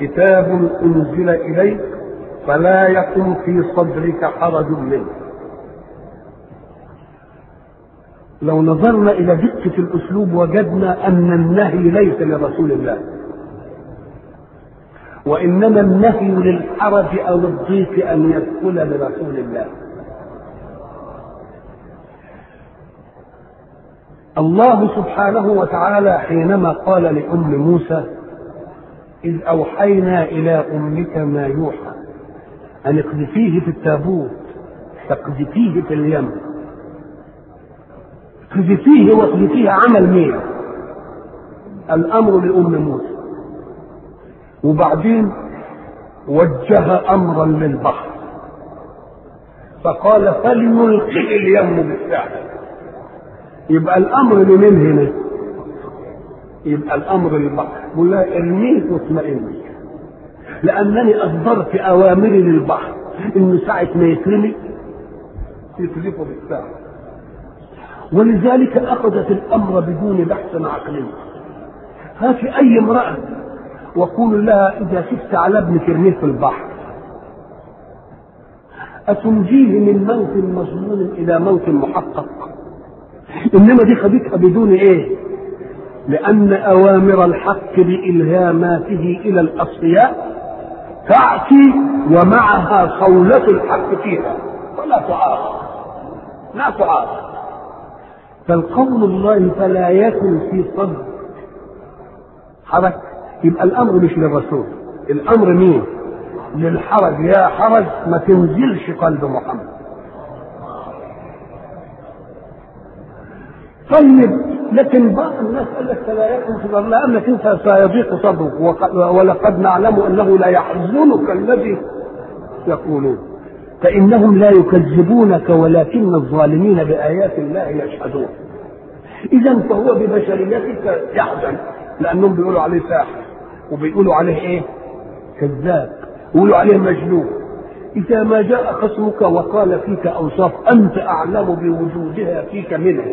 كتاب أنزل إليك فلا يكن في صدرك حرج منه لو نظرنا إلى دقة الأسلوب وجدنا أن النهي ليس لرسول الله وإنما النهي للحرج أو الضيق أن يدخل لرسول الله الله سبحانه وتعالى حينما قال لأم موسى إذ أوحينا إلى أمك ما يوحى أن اقذفيه في التابوت تقذفيه في اليم اقذفيه واقذفيه عمل مين؟ الأمر لأم موسى وبعدين وجه أمرا للبحر فقال فليلقه اليم بالساحل يبقى الامر لمين هنا؟ يبقى الامر للبحر بقول لها ارميه واطمئني لانني اصدرت اوامري للبحر انه ساعه ما يترمي يقذفه بالساعه ولذلك اخذت الامر بدون بحث عقلي هات اي امراه وقول لها اذا شفت على ابنك ارميه في البحر أتنجيه من موت مظنون إلى موت محقق انما دي خدتها بدون ايه لان اوامر الحق بالهاماته الى الاصفياء تاتي ومعها صولة الحق فيها ولا تعارض لا تعارض فالقول الله فلا يكن في صدر حرج يبقى الامر مش للرسول الامر مين للحرج يا حرج ما تنزلش قلب محمد طيب لكن بعض الناس قال لك فلا يكن في ضر لانك انت سيضيق صدرك ولقد نعلم انه لا يحزنك الذي يقولون فانهم لا يكذبونك ولكن الظالمين بايات الله يشهدون اذا فهو ببشريتك يحزن لانهم بيقولوا عليه ساحر وبيقولوا عليه ايه كذاب ويقولوا عليه مجنون إذا ما جاء خصمك وقال فيك أوصاف أنت أعلم بوجودها فيك منه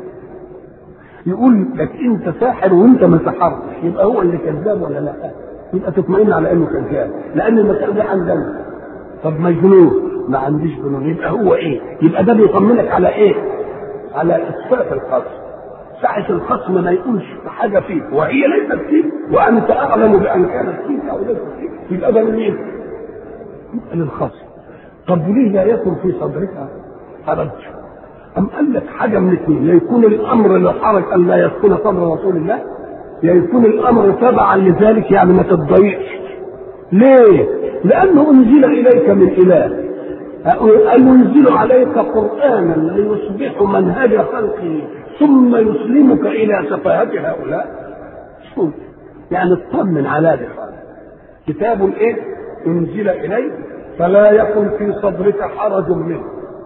يقول لك انت ساحر وانت ما سحرتش يبقى هو اللي كذاب ولا لا؟ يبقى تطمئن على انه كذاب لان المسألة دي عندنا طب مجنون ما عنديش جنون يبقى هو ايه؟ يبقى ده بيطمنك على ايه؟ على اثبات الخصم ساعة الخصم ما يقولش حاجة فيك وهي ليست فيك وأنت أعلم بأن كانت فيك أو ليست فيك يبقى ده لمين؟ يبقى للخصم طب وليه لا يكن في صدرك حرج؟ أم قال لك حاجة من اثنين يا يكون الأمر للحرج أن لا يسكن صدر رسول الله يا يكون الأمر تبعا لذلك يعني ما تتضايقش ليه؟ لأنه أنزل إليك من إله أن ينزل عليك قرآنا ليصبح منهج خلقه ثم يسلمك إلى سفاهة هؤلاء شوف يعني اطمن على ذلك كتاب إيه؟ أنزل إليك فلا يكن في صدرك حرج منه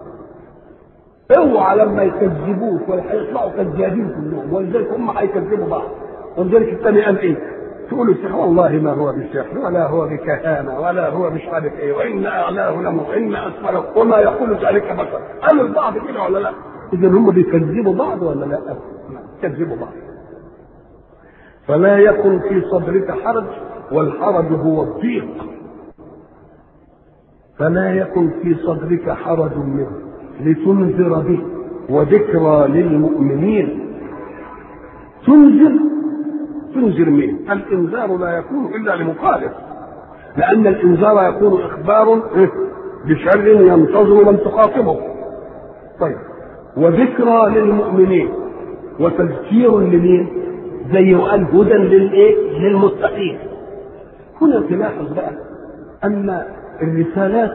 اوعى لما يكذبوك ولا هيطلعوا كذابين كلهم ولذلك هم هيكذبوا بعض ولذلك الثاني قال ايه؟ تقول السحر والله ما هو بالسحر ولا هو بكهانه ولا هو مش عارف ايه وان اعلاه لم وان اسفله وما يقول ذلك بشر قالوا البعض كده ولا لا؟ اذا هم بيكذبوا بعض ولا لا؟ يكذبوا بعض فلا يكن في صدرك حرج والحرج هو الضيق فلا يكن في صدرك حرج منه لتنذر به وذكرى للمؤمنين تنذر تنذر مين؟ الانذار لا يكون الا لمخالف لان الانذار يكون اخبار بشر ينتظر من تخاطبه طيب وذكرى للمؤمنين وتذكير لمين؟ زي وقال هدى للايه؟ للمتقين هنا تلاحظ بقى ان الرسالات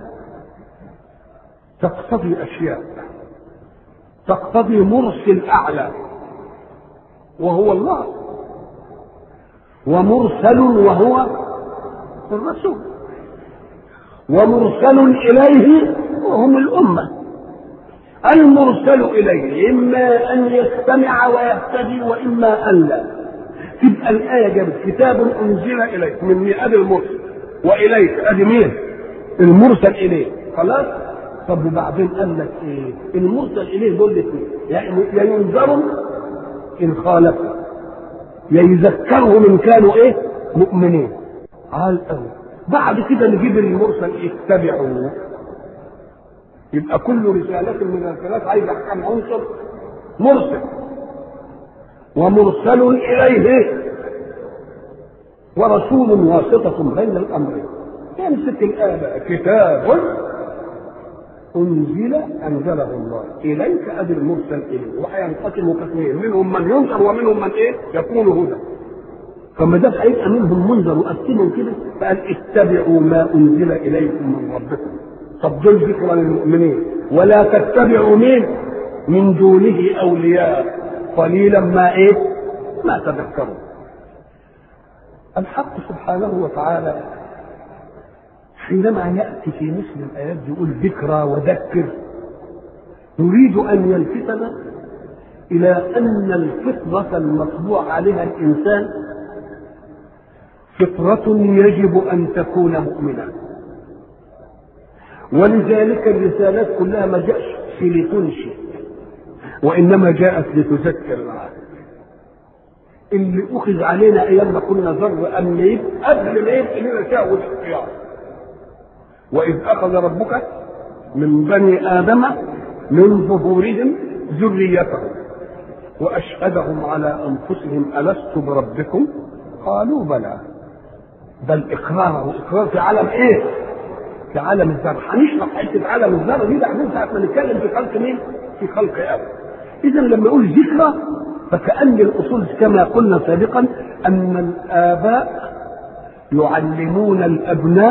تقتضي اشياء تقتضي مرسل اعلى وهو الله ومرسل وهو الرسول ومرسل اليه وهم الامه المرسل اليه اما ان يستمع ويهتدي واما ان لا تبقى الايه جابت كتاب انزل اليك من مئات المرسل واليك ادي مين المرسل اليه خلاص طب وبعدين قال لك ايه المرسل اليه دول الاثنين يا ينذروا ان خالفوا يا يذكرهم ان كانوا ايه مؤمنين عال قوي بعد كده نجيب المرسل اتبعوا يبقى كل رسالة من الرسالات عايزة كم عنصر مرسل ومرسل إليه ورسول واسطة بين الأمرين يمسك الآية كتاب أنزل أنزله الله إليك أدي المرسل إليه وهينقسم قسمين منهم من ينصر ومنهم من إيه يكون هدى فما دام هيبقى منهم منذر وقسمهم كده فقال اتبعوا ما أنزل إليكم من ربكم طب دول ذكرى للمؤمنين ولا تتبعوا مين من دونه أولياء قليلا ما إيه ما تذكرون الحق سبحانه وتعالى حينما يأتي في مثل الآيات يقول ذكرى وذكر يريد أن يلفتنا إلى أن الفطرة المطبوع عليها الإنسان فطرة يجب أن تكون مؤمنة ولذلك الرسالات كلها ما جاءش لتنشئ وإنما جاءت لتذكر العالم اللي أخذ علينا أيام ما كنا ذر أن يبقى قبل ما يبقى لنا شهوة الاختيار وإذ أخذ ربك من بني آدم من ظهورهم ذريتهم وأشهدهم على أنفسهم ألست بربكم قالوا بلى بل إقرار إقرار في عالم إيه؟ في عالم الذر هنشرح حتة عالم الذر دي بعدين ساعة ما نتكلم في خلق مين؟ في خلق آدم إذا لما يقول ذكرى فكأن الأصول كما قلنا سابقا أن الآباء يعلمون الأبناء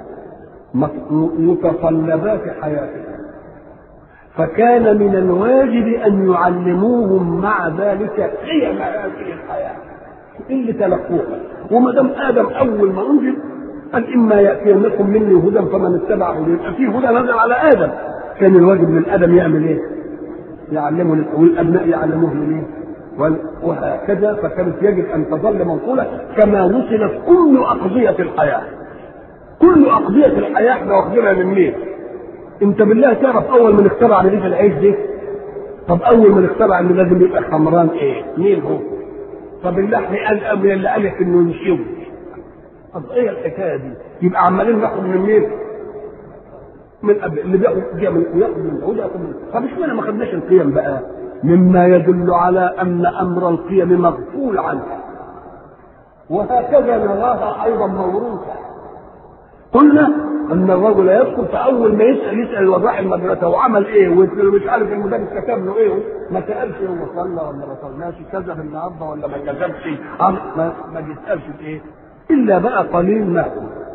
متطلبات حياتهم فكان من الواجب أن يعلموهم مع ذلك قيم هذه الحياة اللي تلقوها وما دام آدم أول ما أنزل قال إما يأتينكم مني هدى فمن اتبع هدى يبقى في هدى نزل على آدم كان الواجب من آدم يعمل إيه؟ يعلمه والأبناء يعلموه منين؟ وهكذا فكانت يجب ان تظل منقوله كما وصلت كل اقضيه الحياه. كل اقضيه الحياه احنا واخدينها من مين؟ انت بالله تعرف اول من اخترع رغيف العيش دي؟ طب اول من اخترع انه لازم يبقى حمران ايه؟ مين هو؟ طب اللحم قال قبل اللي قال لك انه ينشوي. طب ايه الحكايه دي؟ يبقى عمالين ناخد من مين؟ من قبل اللي بياخد من ياخد من العود ياخد من طب اشمعنى ما خدناش القيم بقى؟ مما يدل على ان امر القيم مغفول عنه وهكذا نراها ايضا موروثه قلنا ان الرجل يدخل فاول ما يسال يسال الوضاح المدرسه وعمل ايه ومش عارف المدرس كتب له ايه ما سالش هو صلى ولا ما صلاش كذب النهارده ولا ما كذبش ما ما بيسالش في ايه الا بقى قليل ما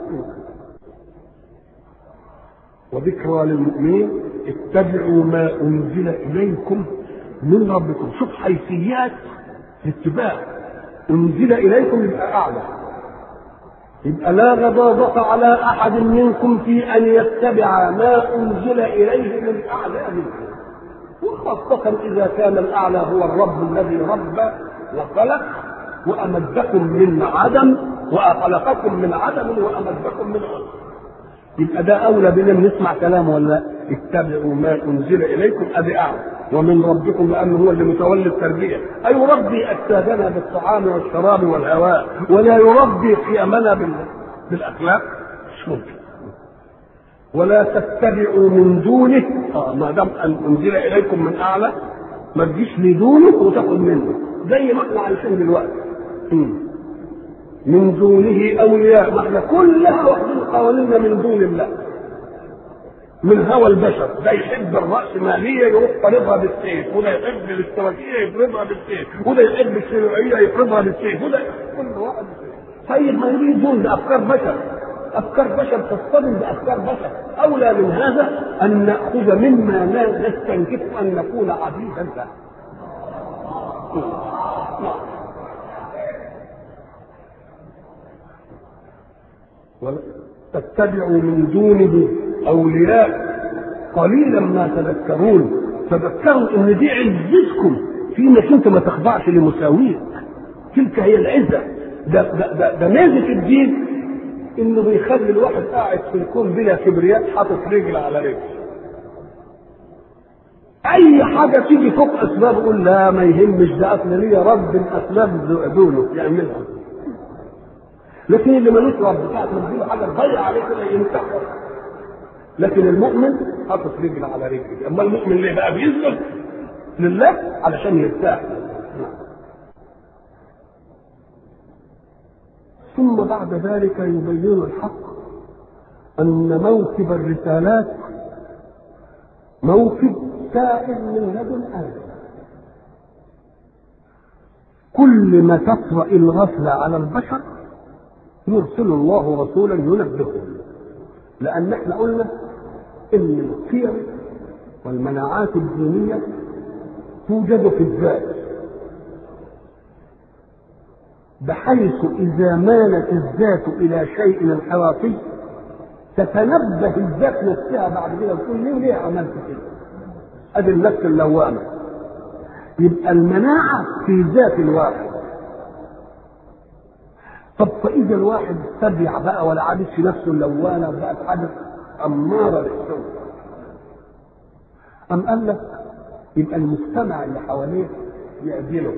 وذكرى للمؤمنين اتبعوا ما انزل اليكم من ربكم شوف حيثيات الاتباع انزل اليكم يبقى اعلى يبقى لا غضاضة على احد منكم في ان يتبع ما انزل اليه من اعلى منكم وخاصة اذا كان الاعلى هو الرب الذي رب وخلق وامدكم من عدم وخلقكم من عدم وامدكم من عدم يبقى ده اولى بنا نسمع كلامه ولا اتبعوا ما انزل اليكم ادي اعلى ومن ربكم لانه هو اللي متولي التربيه اي يربي اجسادنا بالطعام والشراب والهواء ولا يربي قيمنا بالاخلاق مش ممكن ولا تتبعوا من دونه اه ما دام انزل اليكم من اعلى ما تجيش لدونه وتاخد منه زي ما احنا عايشين دلوقتي من دونه اولياء ما احنا كلها واخدين قوانيننا من دون الله من هوى البشر ده يحب الرأسمالية يروح طالبها بالسيف وده يحب الاشتراكية يفرضها بالسيف وده يحب الشيوعية يفرضها بالسيف وده كل واحد طيب ما يريد دول ده أفكار بشر أفكار بشر تصطدم بأفكار بشر أولى من هذا أن نأخذ مما لا نستنكف أن نكون عبيدا له تتبعوا من دونه اولياء قليلا ما تذكرون تذكروا ان دي عزتكم في انك انت ما تخضعش لمساويك تلك هي العزه ده ده ده, ده ميزه الدين انه بيخلي الواحد قاعد في الكون بلا كبرياء حاطط رجل على رجل اي حاجه تيجي فوق اسباب يقول لا ما يهمش ده اصل ليا رب الاسباب دونه يعملها لكن اللي ملوش رب ساعة ما تجيله حاجة تضيع عليه كده يمسح لكن المؤمن حاطط رجل على رجل اما المؤمن ليه بقى بيسجد لله علشان يرتاح ثم بعد ذلك يبين الحق أن موكب الرسالات موكب سائر من لدن آدم كل ما تطرأ الغفلة على البشر يرسل الله رسولا ينبههم لأن احنا قلنا إن القيم والمناعات الدينية توجد في الذات بحيث إذا مالت الذات إلى شيء انحرافي تتنبه الذات نفسها بعد كده وتقول ليه ليه عملت كده؟ ادي النفس اللوامه يبقى المناعه في ذات الواحد طب فاذا الواحد تبع بقى ولا عادش نفسه اللوامه وبقت حاجه اماره بالسوء ام قال لك يبقى المجتمع اللي حواليه يأذله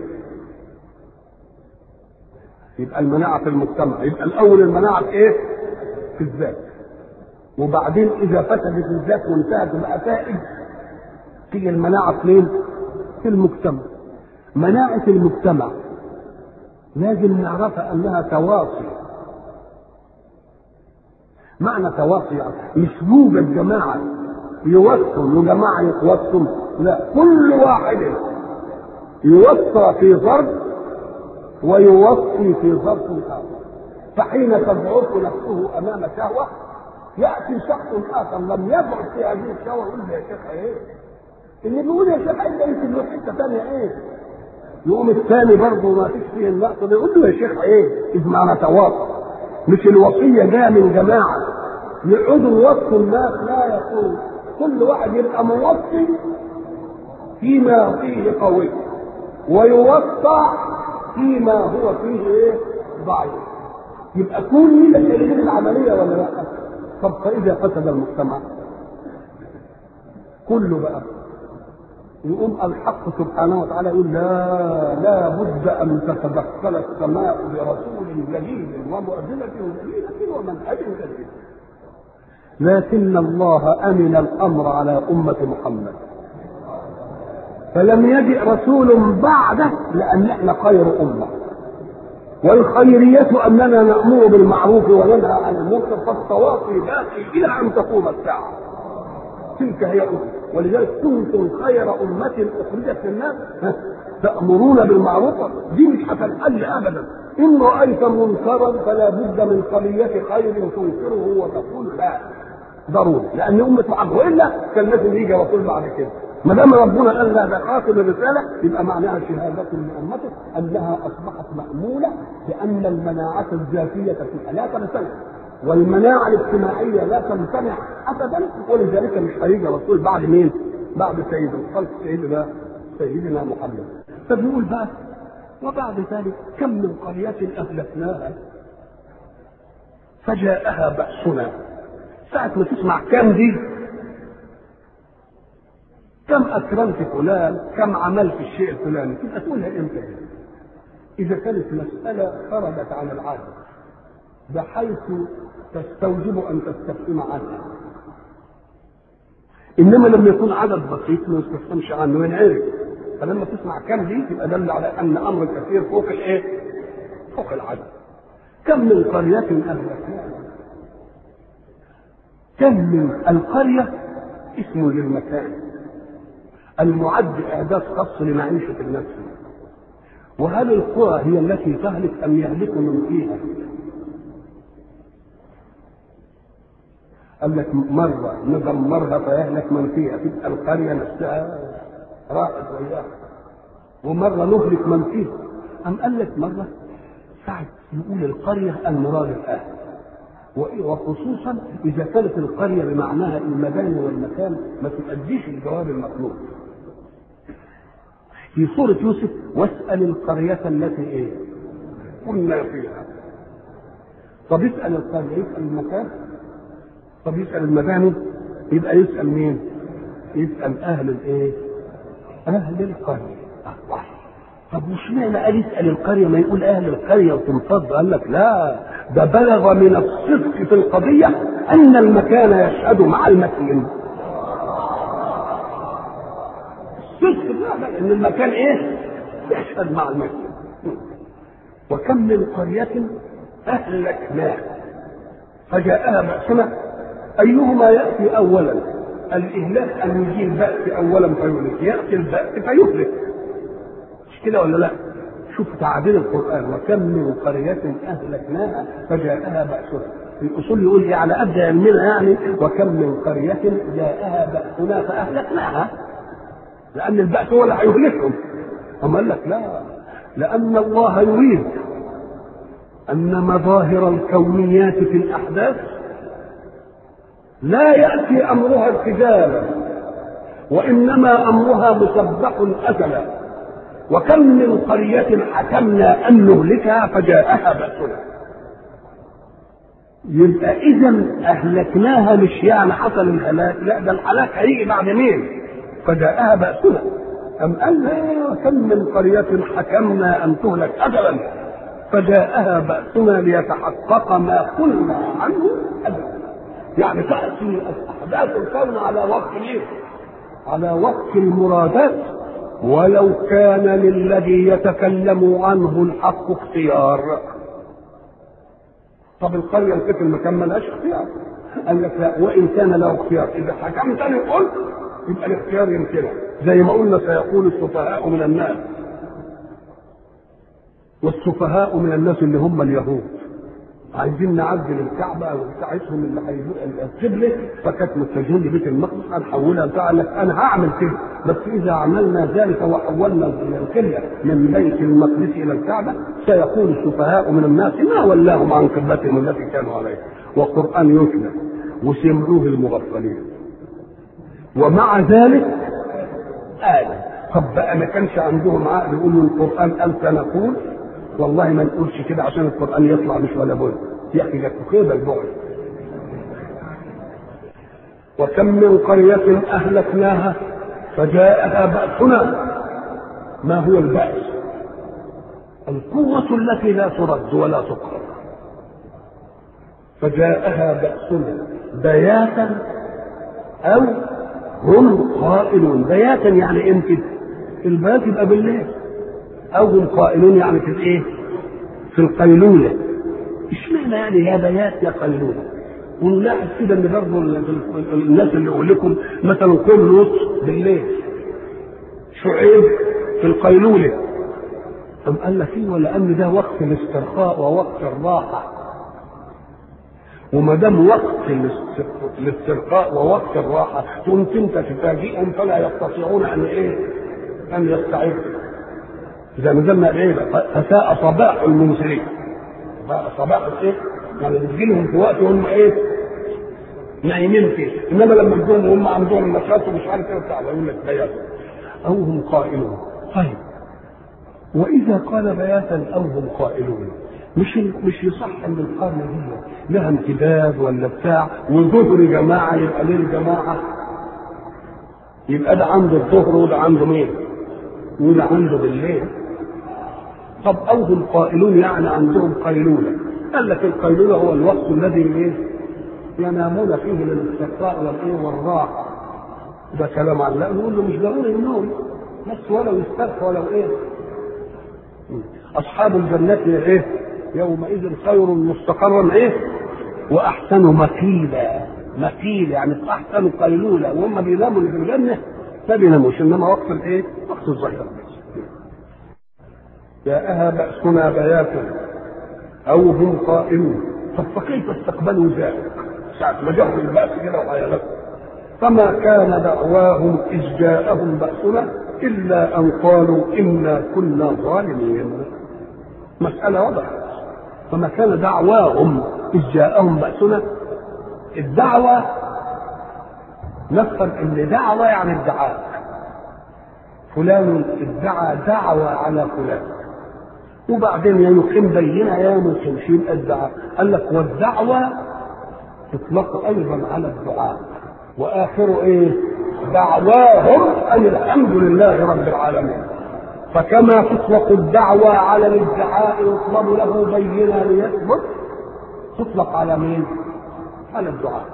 يبقى المناعه في المجتمع يبقى الاول المناعه في ايه؟ في الذات وبعدين اذا فسدت الذات وانتهت بقى فائد تيجي المناعه فين؟ في المجتمع مناعه المجتمع لازم نعرفها انها تواصي معنى تواصي يعني مش يوجد جماعه يوصل وجماعه يتوصل لا كل واحد يوصى في ظرف ويوصي في ظرف اخر فحين تضعف نفسه امام شهوه ياتي شخص اخر لم يبعد في هذه الشهوه يقول له يا شيخ ايه؟ اللي بيقول يا شيخ انت يمكن له حته ثانيه ايه؟ يقوم الثاني برضه ما فيش فيه اللقطه دي يقول له يا شيخ ايه؟ اذ معنى تواصل مش الوصيه جايه من جماعه يقعدوا يوصوا الناس لا يقول كل واحد يبقى موصي فيما فيه قوي ويوصى فيما هو فيه ايه؟ ضعيف يبقى كل شيء العمليه ولا لا؟ طب فإذا فسد المجتمع كله بقى يقوم الحق سبحانه وتعالى يقول لا لا بد أن تتدخل السماء برسول جديد ومؤذنة جديدة ومنهج جديد لكن الله أمن الأمر على أمة محمد فلم يجئ رسول بعده لأن احنا خير أمة والخيرية أننا نأمر بالمعروف وننهى عن المنكر فالتواصي باقي إلى أن تقوم الساعة تلك هي أمة ولذلك كنتم خير أمة أخرجت للناس تأمرون بالمعروف دي مش هتنحل أبدا إن رأيت منكرا فلا بد من قضية خير تنكره وتقول لا ضروري لأن أمة محمد وإلا كان لازم يجي رسول بعد كده ما دام ربنا قال لا ده خاتم الرساله يبقى معناها شهاده لامته انها اصبحت ماموله بان المناعه الذاتيه فيها لا تمتنع والمناعه الاجتماعيه لا تمتنع ابدا ولذلك مش هيجي رسول بعد مين؟ بعد سيد الخلق سيدنا سيدنا محمد فبيقول بقى وبعد ذلك كم من قرية أهلكناها فجاءها بأسنا ساعة ما تسمع كم دي كم اكرمت فلان كم عملت الشيء الفلاني تبقى تقولها امتى اذا كانت مساله خرجت عن العاده بحيث تستوجب ان تستفهم عنها انما لما يكون عدد بسيط ما يستفهمش عنه ينعرف فلما تسمع كم دي تبقى دل على ان امر كثير فوق الايه؟ فوق العدد كم من قرية أهلكناها كم من القرية اسم للمكان المعد إعداد خاص لمعيشة النفس وهل القرى هي التي تهلك أم يهلك من فيها قال لك مرة ندمرها فيهلك من فيها تبقى القرية نفسها راحت وياها ومرة نهلك من فيها أم قال لك مرة ساعة نقول القرية المراد الأهل وخصوصا إذا كانت القرية بمعناها المباني والمكان ما تؤديش الجواب المطلوب في سورة يوسف واسأل القرية التي ايه؟ كنا فيها. طب اسأل القرية يسأل المكان؟ طب يسأل المباني؟ يبقى يسأل مين؟ يسأل أهل الايه؟ أهل القرية. طب وش معنى قال يسأل القرية ما يقول أهل القرية وتنفض قال لك لا ده بلغ من الصدق في القضية أن المكان يشهد مع المكين الصدق فعلا أن المكان إيه؟ يشهد مع المكين وكم من قرية أهلكناها فجاءها بأسنا أيهما يأتي أولا الإهلاك أن يجي البأس أولا فيهلك يأتي البأس فيهلك مش كده ولا لا؟ شوف تعبير القرآن وكم من قرية أهلكناها فجاءها بأسنا الأصول يقول إيه على قد علمنا يعني وكم من قرية جاءها بأسنا فأهلكناها لأن البأس هو اللي هيهلكهم أما قال لك لا لأن الله يريد أن مظاهر الكونيات في الأحداث لا يأتي أمرها ارتجالا وإنما أمرها مسبح أزلا وكم من قرية حكمنا أن نهلكها فجاءها بأسنا يبقى إذا أهلكناها مش يعني حصل الهلاك لا ده الهلاك هيجي بعد مين؟ فجاءها بأسنا أم قال لا كم من قرية حكمنا أن تهلك أجلا فجاءها بأسنا ليتحقق ما قلنا عنه أجلا يعني تأتي أحداث الكون على وقت إيه؟ على وقت المرادات ولو كان للذي يتكلم عنه الحق اختيار طب القرية الكتل ما كان ملهاش اختيار قال لك لا وإن كان له اختيار إذا حكمت أنا قلت يبقى الاختيار يمكنه زي ما قلنا سيقول السفهاء من الناس والسفهاء من الناس اللي هم اليهود عايزين نعدل الكعبه بتاعتهم اللي هيبقى القبله فكانت متجهين لبيت المقدس هنحولها بتاع لك انا هعمل كده بس اذا عملنا ذلك وحولنا القبله من بيت المقدس الى الكعبه سيقول السفهاء من الناس ما ولاهم عن قبلتهم التي كانوا عليها وقران يتلى وسمعوه المغفلين ومع ذلك قال طب بقى ما كانش عندهم عقل يقولوا القران قال سنقول والله ما نقولش كده عشان القران يطلع مش ولا بد يا اخي لك كده البعد وكم من قرية أهلكناها فجاءها بأسنا ما هو البأس القوة التي لا ترد ولا تقهر فجاءها بأسنا بياتا أو هم قائلون بياتا يعني امتى البيات يبقى بالليل او هم قائلون يعني في الايه في القيلوله اشمعنى يعني يا بيات يا قيلوله ونلاحظ كده ان برضه الناس اللي يقول لكم مثلا قوم لوط بالليل شعيب في القيلوله أم قال لك ايه ولان ده وقت الاسترخاء ووقت الراحه وما دام وقت الاسترخاء ووقت الراحه تقوم انت تفاجئهم فلا يستطيعون ان ايه؟ ان يستعدوا. اذا نزلنا ايه؟ فساء صباح المنزلين. صباح الايه؟ يعني بتجي لهم في وقت هم ايه؟ نايمين فيه، انما لما تجوهم وهم عندهم نشاط ومش عارف ايه بتاع يقول لك بيات او هم قائلون. طيب واذا قال بياتا او هم قائلون مش مش يصح ان القرن دي لها امتداد ولا بتاع وظهر جماعه يبقى ليه الجماعه يبقى ده عنده الظهر وده عنده مين؟ وده عنده بالليل طب او هم قائلون يعني عندهم قيلوله قال لك القيلوله هو الوقت الذي ايه؟ ينامون فيه للاسترخاء والايه والراحه ده كلام على الله نقول له مش ضروري النوم بس ولو يسترخى ولو ايه؟ اصحاب الجنه ايه؟ يومئذ خير مستقرا ايه واحسن مكيلا مكيل يعني احسن قيلوله وهم بيناموا اللي في الجنه ما بيناموش انما وقت الايه؟ وقت الظهيره جاءها بأسنا بياتا أو هم قائمون طب فكيف استقبلوا ذلك؟ ساعة ما جاءهم البأس كده وحيالته فما كان دعواهم إذ جاءهم بأسنا إلا أن قالوا إنا كنا ظالمين مسألة وضحت فما كان دعواهم إذ جاءهم بأسنا الدعوة نفهم ان دعوة يعني ادعاء فلان ادعى دعوة على فلان وبعدين يا يقيم بينة يا ما يقيمش يبقى الدعاء قال لك والدعوة تطلق أيضا على الدعاء وآخره إيه؟ دعواهم أن الحمد لله رب العالمين فكما تطلق الدعوة على الادعاء يطلب له بينة ليثبت تطلق على مين؟ على الدعاء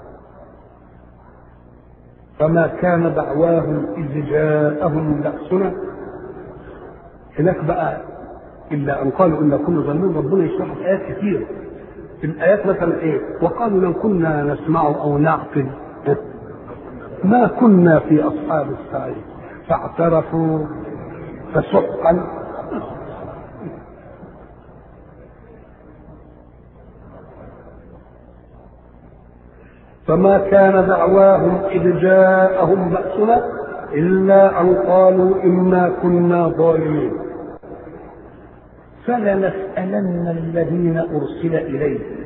فما كان دعواهم إذ جاءهم بأسنا هناك بقى إلا أن قالوا إن كنا ظالمين ربنا يشرح في آيات كثير في الآيات مثلا إيه؟ وقالوا لو كنا نسمع أو نعقل ما كنا في أصحاب السعير فاعترفوا فسحقا فما كان دعواهم إذ جاءهم بأسنا إلا أن قالوا إنا كنا ظالمين فلنسألن الذين أرسل إليهم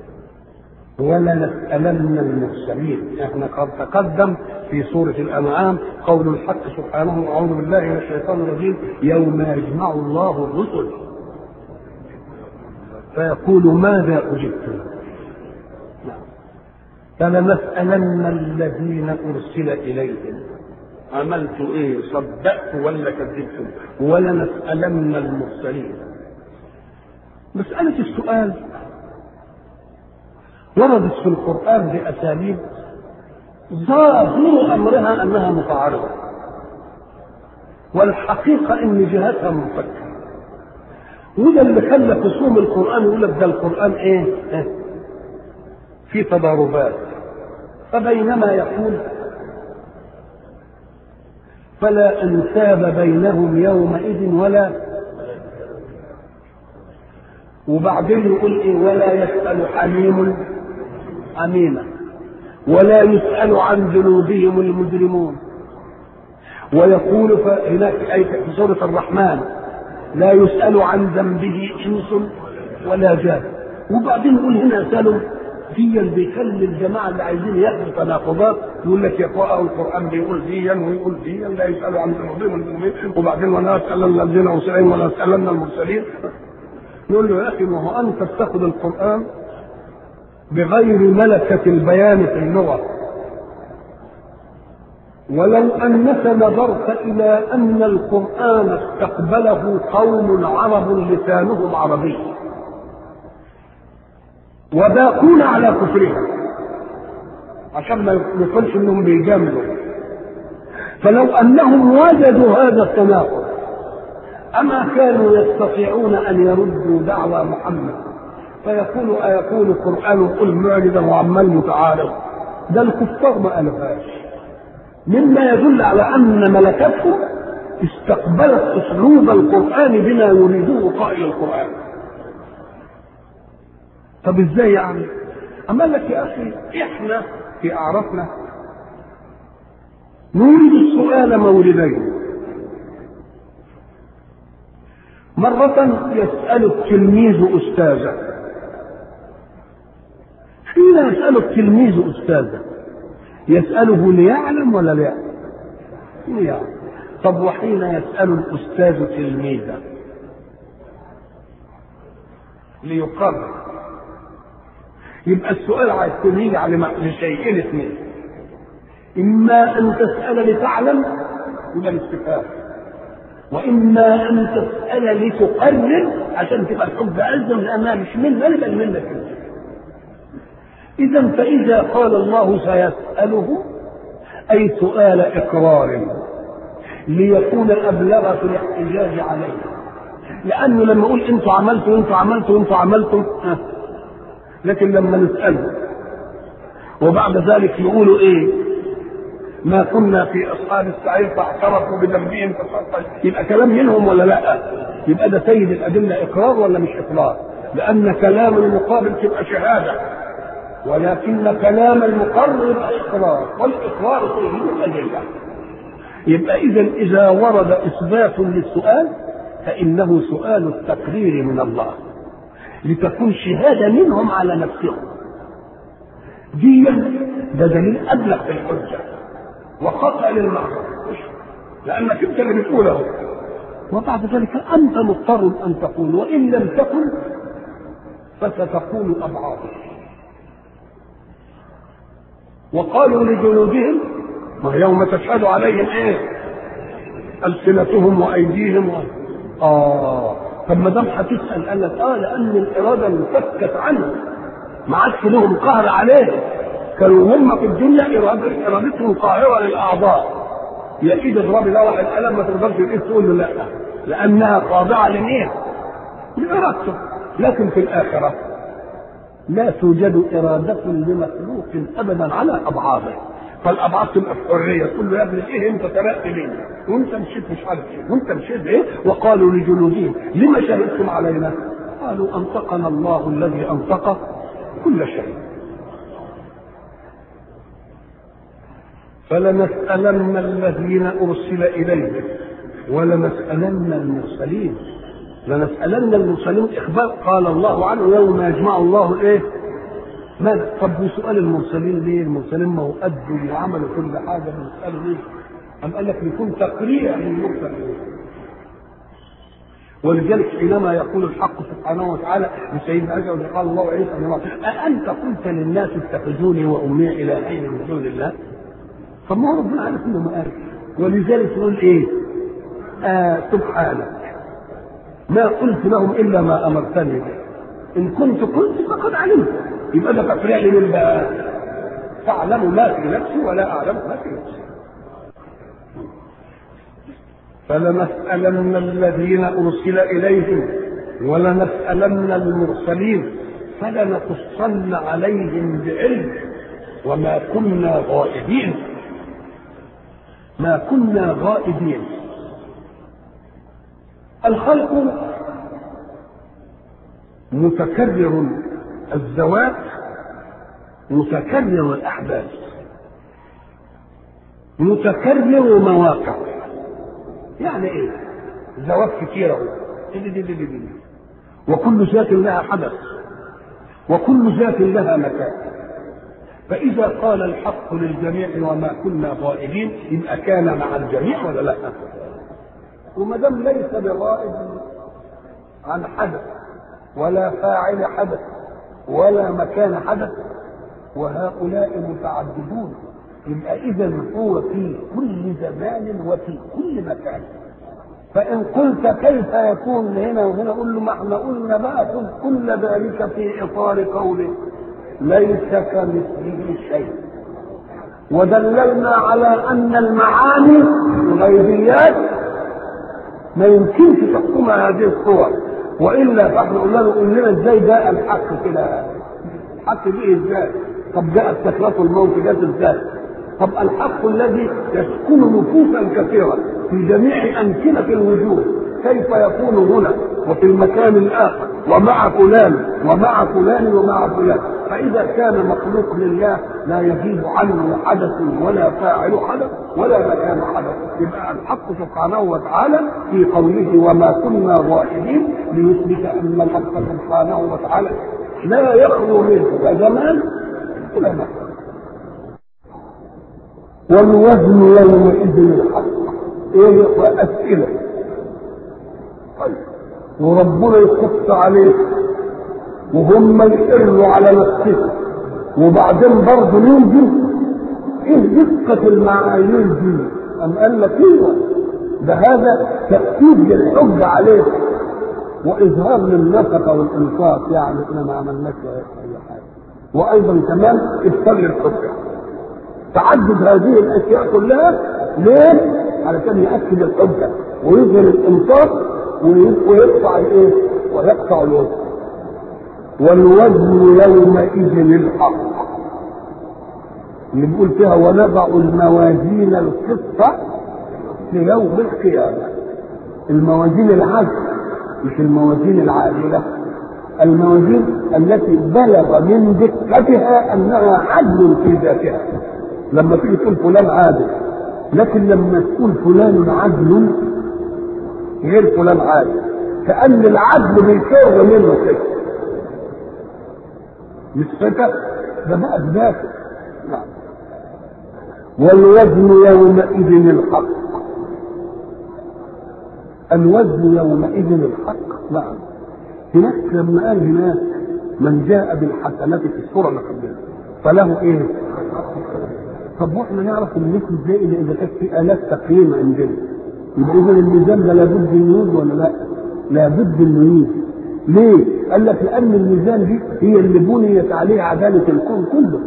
ولنسألن المرسلين احنا قد تقدم في سورة الأنعام قول الحق سبحانه أعوذ بالله من الشيطان الرجيم يوم يجمع الله الرسل فيقول ماذا أجبتم فلنسألن الذين أرسل إليهم عملت إيه صدقت ولا كذبتم ولنسألن المرسلين مسألة السؤال وردت في القرآن بأساليب ظاهر أمرها أنها متعارضة والحقيقة إن جهتها منفكة وده اللي خلى خصوم القرآن يقول لك ده القرآن إيه؟ إيه؟ في تضاربات فبينما يقول فلا انساب بينهم يومئذ ولا وبعدين يقول ايه ولا يسأل حميم حميما ولا يسأل عن ذنوبهم المجرمون ويقول هناك في سورة الرحمن لا يسأل عن ذنبه إنس ولا جان وبعدين يقول هنا سألوا ديا بيخلي الجماعه اللي عايزين ياخدوا تناقضات يقول لك يقرأوا القران بيقول ديا ويقول ديا لا يسالوا عن ذنوبهم المؤمنين وبعدين ولا يسالن الذين ارسلين ولا يسالن المرسلين يقول له يا اخي ما هو انت بتاخذ القران بغير ملكه البيان في اللغه ولو انك نظرت الى ان القران استقبله قوم عرب لسانهم عربي وباقون على كفرهم عشان ما يقولش انهم بيجاملوا فلو انهم وجدوا هذا التناقض اما كانوا يستطيعون ان يردوا دعوى محمد فيقول ايكون القران قل معرضا وعمال متعارض ده الكفار ما قالوهاش مما يدل على ان ملكتهم استقبلت اسلوب القران بما يريده قائل القران طب ازاي يعني؟ أما لك يا أخي إحنا في أعرافنا نريد السؤال موردين مرة يسأل التلميذ أستاذه حين يسأل التلميذ أستاذه يسأله ليعلم ولا لا؟ ليعلم طب وحين يسأل الأستاذ تلميذه ليقرر يبقى السؤال عايز يجي على لشيئين اثنين اما ان تسال لتعلم يبقى الاستفهام واما ان تسال لتقرر عشان تبقى الحب الزم لانها مش منها بل منك انت اذا فاذا قال الله سيساله اي سؤال اقرار ليكون ابلغ في الاحتجاج عليه لانه لما يقول انتوا عملتوا انتوا عملتوا انتوا عملتوا أه. لكن لما نسأله وبعد ذلك يقولوا ايه ما كنا في اصحاب السعير فاعترفوا بذنبهم يبقى كلام منهم ولا لا يبقى ده سيد الادله اقرار ولا مش اقرار لان كلام المقابل تبقى شهاده ولكن كلام المقرر يبقى اقرار والاقرار سيد الادله يبقى اذا اذا ورد اثبات للسؤال فانه سؤال التقرير من الله لتكون شهاده منهم على نفسهم دي ده دليل ابلغ في الحجه وقطع للمعصيه لانك انت اللي بتقوله وبعد ذلك انت مضطر ان تقول وان لم تكن فستقول اضعاف وقالوا لجنودهم ما يوم تشهد عليهم ايه السنتهم وايديهم و... اه طب ما دام هتسال قال لك اه لان الاراده انفكت عنه ما عادش لهم قهر عليهم كانوا هم في الدنيا إرادة- ارادتهم قاهره للاعضاء يا ايد اضربي ده واحد قلم ما تقدرش الايد تقول له لا لانها خاضعه لمين؟ لارادته لكن في الاخره لا توجد اراده لمخلوق ابدا على ابعاضه فالابعاض تبقى في حريه تقول له يا ابني ايه انت سرقت ليه؟ وانت مشيت مش عارف ايه وانت مشيت ايه؟ وقالوا لجنودهم لما شهدتم علينا؟ قالوا انطقنا الله الذي انطق كل شيء فلنسألن الذين أرسل إليهم ولنسألن المرسلين لنسألن المرسلين إخبار قال الله عنه يوم يجمع الله الإيه؟ ماذا؟ طب وسؤال المرسلين ليه؟ المرسلين ما هو أدوا وعملوا كل حاجة بنسأله ليه؟ أم قال لك يكون تقريع للمرسلين ولذلك حينما يقول الحق سبحانه وتعالى لسيدنا اجل قال الله عيسى بن مريم أأنت قلت للناس اتخذوني وأمي إلهين من دون الله؟ طب ما هو ربنا عارف انه ما قال ولذلك يقول ايه؟ آه سبحانك ما قلت لهم الا ما امرتني به ان كنت قلت فقد علمت يبقى ده تفريع لمن بقى؟ تعلم ما في نفسي ولا اعلم ما في نفسي فلنسألن الذين أرسل إليهم ولنسألن المرسلين فلنقصن عليهم بعلم وما كنا غائبين ما كنا غائبين الخلق متكرر الزواج متكرر الأحداث متكرر مواقع يعني ايه زواج كتير اهو دي- دي- دي- دي- دي. وكل ذات لها حدث وكل ذات لها مكان فإذا قال الحق للجميع وما كنا غائبين يبقى كان مع الجميع ولا لا؟ وما دام ليس بغائب عن حدث ولا فاعل حدث ولا مكان حدث وهؤلاء متعددون يبقى إذا هو في كل زمان وفي كل مكان فإن قلت كيف يكون هنا وهنا قل له ما احنا قلنا بقى خذ كل ذلك في إطار قوله ليس كمثله شيء ودللنا على أن المعاني الغيبيات ما يمكنش تحكمها هذه الصور والا فاحنا قلنا له قول لنا ازاي جاء الحق كده الحق جه ازاي طب جاء السكرات والموت جاءت ازاي طب الحق الذي يسكن نفوسا كثيره في جميع امكنه الوجود كيف يكون هنا وفي المكان الاخر ومع فلان ومع فلان ومع فلان فاذا كان مخلوق لله لا يغيب عنه حدث ولا فاعل حدث ولا مكان حدث يبقى الحق سبحانه وتعالى في قوله وما كنا غائبين ليثبت ان الحق سبحانه وتعالى لا يخلو منه لا زمان ولا مكان والوزن يومئذ الحق ايه واسئله طيب وربنا يقص عليه وهم يقروا على نفسهم وبعدين برضه يجي ايه دقة المعايير دي؟ أم قال لك ايوه ده هذا تأكيد للحج عليه وإظهار للنفقة والإنفاق يعني احنا ما عملناش أي حاجة وأيضا كمان إبطال للحجة تعدد هذه الأشياء كلها ليه؟ علشان يأكد الحجة ويظهر الإنفاق ويقطع الإيه؟ ويقطع الوزن والوزن يومئذ الحق اللي بيقول فيها ونضع الموازين القسط ليوم القيامة الموازين العدل مش الموازين العادلة الموازين التي بلغ من دقتها أنها عدل في ذاتها لما تيجي تقول فلان عادل لكن لما تقول فلان عدل غير فلان عادل كأن العدل بيشر منه كده مش كده ده بقى بذاته نعم والوزن يومئذ الحق الوزن يومئذ الحق نعم هناك لما قال هناك من جاء بالحسنة في الصورة اللي قبلها فله ايه؟ طب واحنا نعرف المثل ازاي اذا اذا كانت في الات تقييم عندنا يبقى اذا الميزان ده لابد انه يوز ولا لا؟ لابد انه يوز ليه؟ قال لك لان الميزان دي هي اللي بنيت عليه عداله الكون كله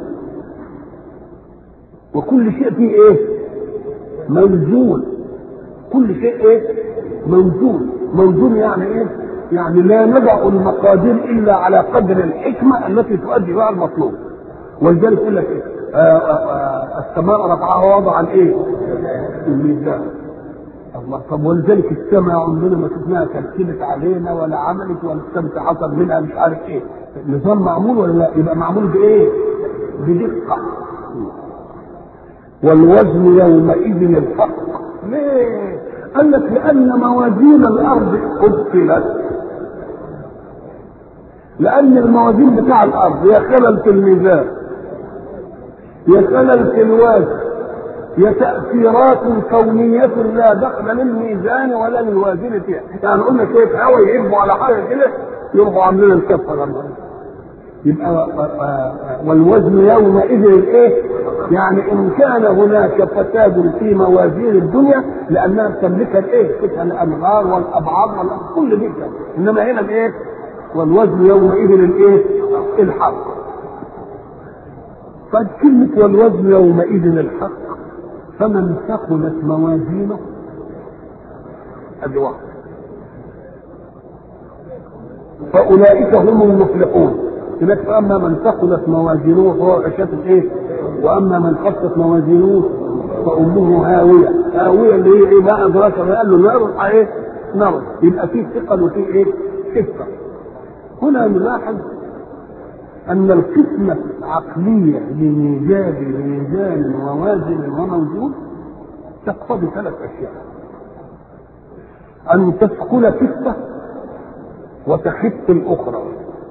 وكل شيء فيه ايه موزون كل شيء ايه موزون موزون يعني ايه يعني لا نضع المقادير الا على قدر الحكمه التي تؤدي بها المطلوب ولذلك يقول لك ايه آه آه آه السماء رفعها وضع الايه الميزان الله طب ولذلك السماء عمرنا ما شفناها كركبت علينا ولا عملت ولا الشمس حصل منها مش عارف ايه نظام معمول ولا لا يبقى معمول بايه بدقه والوزن يومئذ الحق ليه قال لك لان موازين الارض ابطلت لان الموازين بتاع الارض يا خلل في الميزان يا خلل في الوزن يا تأثيرات كونية لا دخل للميزان ولا للوازن فيها، يعني قلنا شوية هوا يهبوا على حاجة كده يروحوا عاملين الكفة لما يبقى والوزن يومئذ الايه؟ يعني ان كان هناك فساد في موازين الدنيا لانها بتملكها الايه؟ تلك الانهار والابعاد كل دي انما هنا الايه؟ والوزن يومئذ الايه؟ الحق. فكلمة والوزن يومئذ الحق فمن ثقلت موازينه ادي واحد فاولئك هم المفلحون هناك فاما من ثقلت موازينه فهو عشاة ايه واما من خفت موازينه فامه هاويه هاويه اللي هي ايه ما ادراك ما قال له نار ايه نار يبقى فيه ثقل وفيه ايه خفه هنا نلاحظ أن القسمة العقلية لميزان لميزان ووازن وموجود تقتضي ثلاث أشياء أن تثقل كفة وتخف الأخرى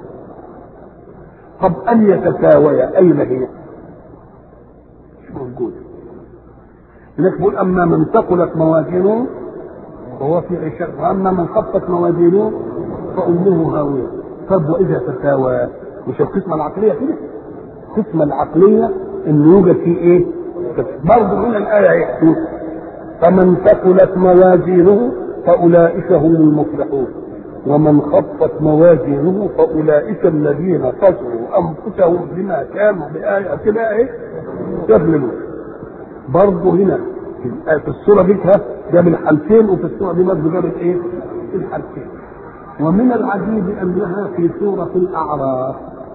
طب أن يتساويا أين هي؟ مش موجودة لذلك بيقول أما من ثقلت موازينه فهو في عشاء وأما من خفت موازينه فأمه هاوية طب وإذا تساوى مش القسمة العقلية كده القسمة العقلية ان يوجد فيه ايه برضه هنا الآية ايه فمن ثقلت موازينه فأولئك هم المفلحون ومن خفت موازينه فأولئك الذين خسروا أنفسهم بما كانوا بآياتنا ايه يظلمون برضه هنا في السورة دي جاب الحالتين وفي السورة دي برضه جاب ايه الحالتين ومن العجيب انها في سوره الاعراف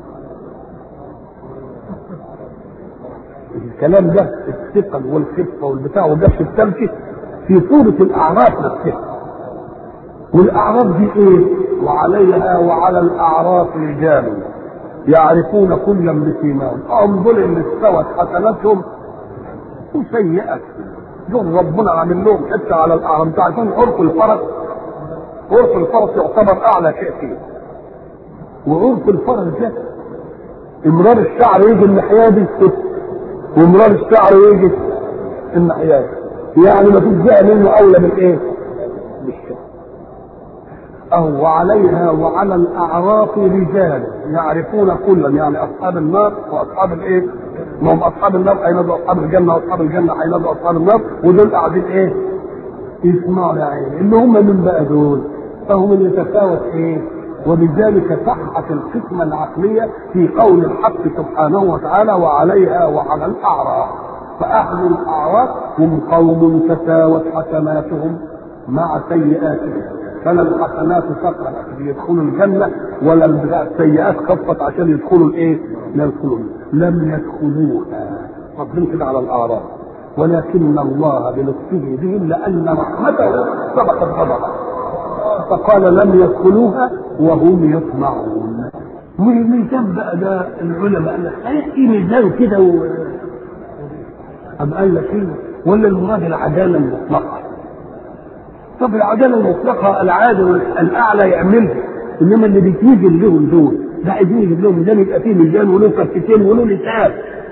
الكلام ده الثقل والخفه والبتاع والدش التمشي في سوره الاعراف نفسها والاعراف دي ايه وعليها وعلى الاعراف رجال يعرفون كلا بسيماهم انظر اللي استوت حسناتهم وسيئات دول ربنا عامل لهم حته على الاعراف انتوا عارفين عرف الفرس عرف الفرس يعتبر اعلى شيء فيه وعرف الفرس ده امرار الشعر يجي الناحيه دي وامرار الشعر يجي الناحيه دي يعني ما فيش جهه منه اولى من ايه؟ بالشعر أو وعليها وعلى الأعراف رجال يعرفون كلا يعني أصحاب النار وأصحاب الإيه؟ ما هم أصحاب النار هينادوا أصحاب الجنة وأصحاب الجنة هينادوا أصحاب النار ودول قاعدين إيه؟ يسمعوا يا عيني اللي هم من بقى دول فهم اللي يتفاوت ايه وبذلك صحت القسمة العقلية في قول الحق سبحانه وتعالى وعليها وعلى الأعراف فأهل الأعراف هم قوم تساوت حسناتهم مع سيئاتهم فلا الحسنات فقط عشان يدخلوا الجنة ولا السيئات خفت عشان يدخلوا الايه؟ يدخلوا لم يدخلوها ربنا كده على الأعراف ولكن الله بلطفه بهم لأن رحمته سبقت غضبه فقال لم يدخلوها وهم يطمعون والميزان بقى ده العلماء قال لك ايه ميزان كده و... أم قال لك ايه ولا المراد العداله المطلقه طب العداله المطلقه العادل الاعلى يعملها انما اللي بتيجي لهم دول ده عايزين يجيب لهم ميزان يبقى فيه ميزان وله كفتين وله لسان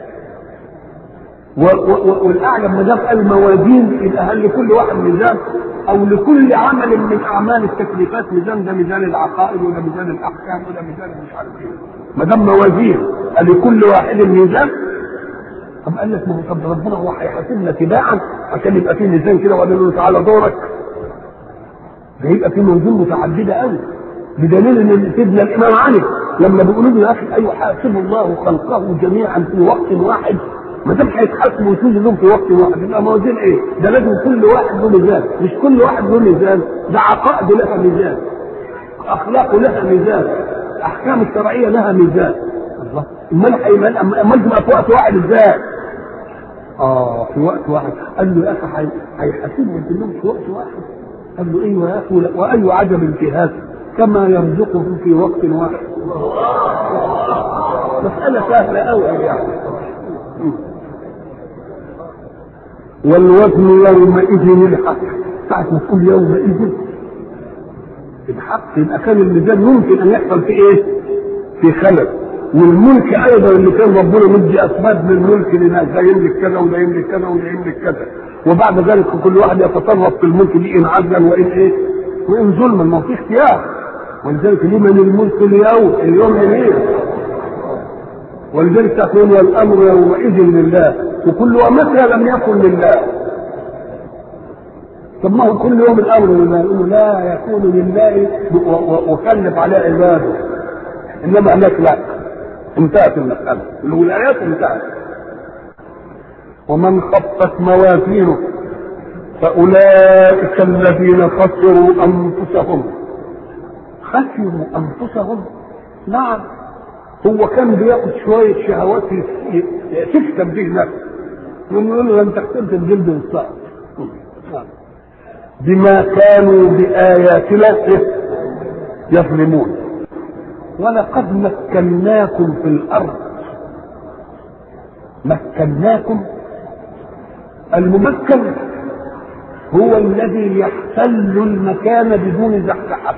والاعلى ما دام قال موازين يبقى هل لكل واحد ميزان او لكل عمل من اعمال التكليفات ميزان ده ميزان العقائد وده ميزان الاحكام وده ميزان مش عارف ايه ما دام موازين قال لكل واحد ميزان طب قال لك ما هو طب ربنا هو هيحاسبنا تباعا عشان يبقى في ميزان كده وقال له تعالى دورك ده يبقى في موازين متعدده قوي بدليل ان سيدنا الامام علي لما بيقولوا له يا اخي ايوه حاسب الله خلقه جميعا في وقت واحد ما دام هيتحاسبوا ويسجدوا في وقت واحد يبقى موازين ايه؟ ده لازم كل واحد له ميزان، مش كل واحد له ميزان، ده عقائد لها ميزان. اخلاق لها ميزان. احكام الشرعيه لها ميزان. الله امال هيمال امال تبقى في وقت واحد ازاي؟ اه في وقت واحد قال له يا اخي هيحاسبهم كلهم في وقت واحد. قال له ايوه يا اخي واي عجب في هذا كما يرزقهم في وقت واحد. مسألة سهلة أوي يعني. والوزن يومئذ الحق ساعة ما تقول يومئذ الحق يبقى كان الميزان ممكن ان يحصل في ايه؟ في خلل والملك ايضا اللي كان ربنا مدي اسباب للملك لناس ده يملك كذا وده يملك كذا وده يملك كذا وبعد ذلك كل واحد يتصرف في الملك دي ان عدلا وان ايه؟ وان ظلما ما فيش اختيار ولذلك لمن الملك اليوم اليوم لمين؟ ولذلك تقول والامر يومئذ لله وكل ومتى لم يكن لله طب ما هو كل يوم الامر لله يقول لا يكون لله وكلف على عباده انما هناك لا انتهت المساله الولايات انتهت ومن خفت موازينه فاولئك الذين خسروا انفسهم خسروا انفسهم نعم هو كان بياخد شويه شهوات تكسب به نفسه يقول له انت قتلت الجلد والصعب بما كانوا بآياتنا يظلمون ولقد مكناكم في الأرض مكناكم الممكن هو الذي يحتل المكان بدون زحزحة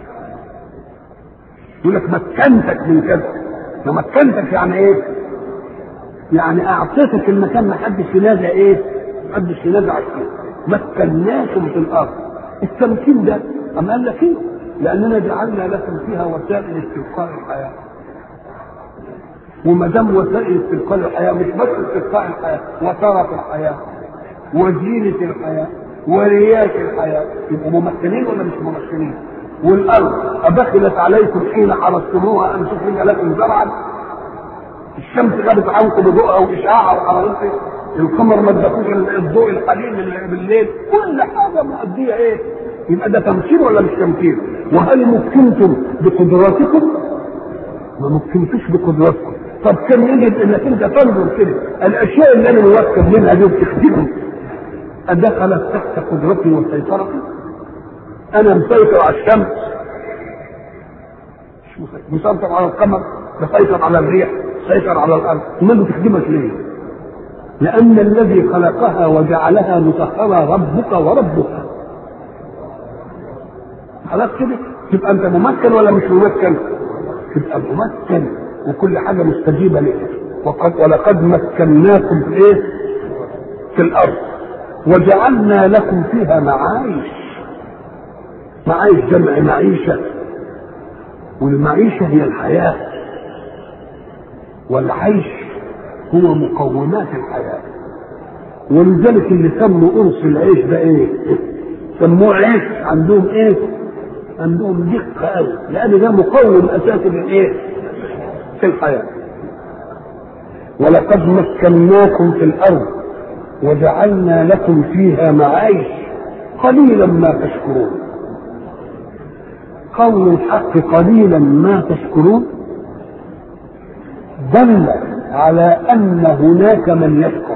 يقول لك مكنتك من كذا مكنتك يعني ايه؟ يعني اعطيتك المكان ما حدش ينازع ايه؟ ما حدش ينازع فيه مكناكم في الارض التمكين ده أم قال لك ايه؟ لاننا جعلنا لكم فيها وسائل استبقاء الحياه وما دام وسائل استبقاء الحياه مش بس استبقاء الحياه وترف الحياه وزينه الحياه ورياش الحياه يبقوا ممكنين ولا مش ممكنين؟ والارض ابخلت عليكم حين حرستموها ان تخرج لكم زرعا الشمس غابت عنكم بضوءها واشعاعها وحرارتها القمر ما ادكوش الضوء القليل اللي بالليل كل حاجه مؤديه ايه؟ يبقى ده تمثيل ولا مش تمثيل؟ وهل مكنتم بقدراتكم؟ ما مكنتوش بقدراتكم طب كان يجب انك انت تنظر كده الاشياء اللي انا موكل منها دي وبتخدمني ادخلت تحت قدرتي وسيطرتي؟ انا مسيطر على الشمس مسيطر على القمر مسيطر على الريح مسيطر على الارض امال بتخدمك ليه؟ لأن الذي خلقها وجعلها مسخرة ربك وربك خلاص كده تبقى أنت ممكن ولا مش ممكن؟ تبقى ممكن وكل حاجة مستجيبة لك وقد ولقد مكناكم في إيه؟ في الأرض وجعلنا لكم فيها معايش معايش جمع معيشة والمعيشة هي الحياة والعيش هو مقومات الحياة ولذلك اللي سموا قرص العيش ده ايه؟ سموه عيش عندهم ايه؟ عندهم دقة قوي لأن ده مقوم أساسي للايه؟ في الحياة ولقد مكناكم في الأرض وجعلنا لكم فيها معايش قليلا ما تشكرون قول الحق قليلا ما تشكرون دل على ان هناك من يشكر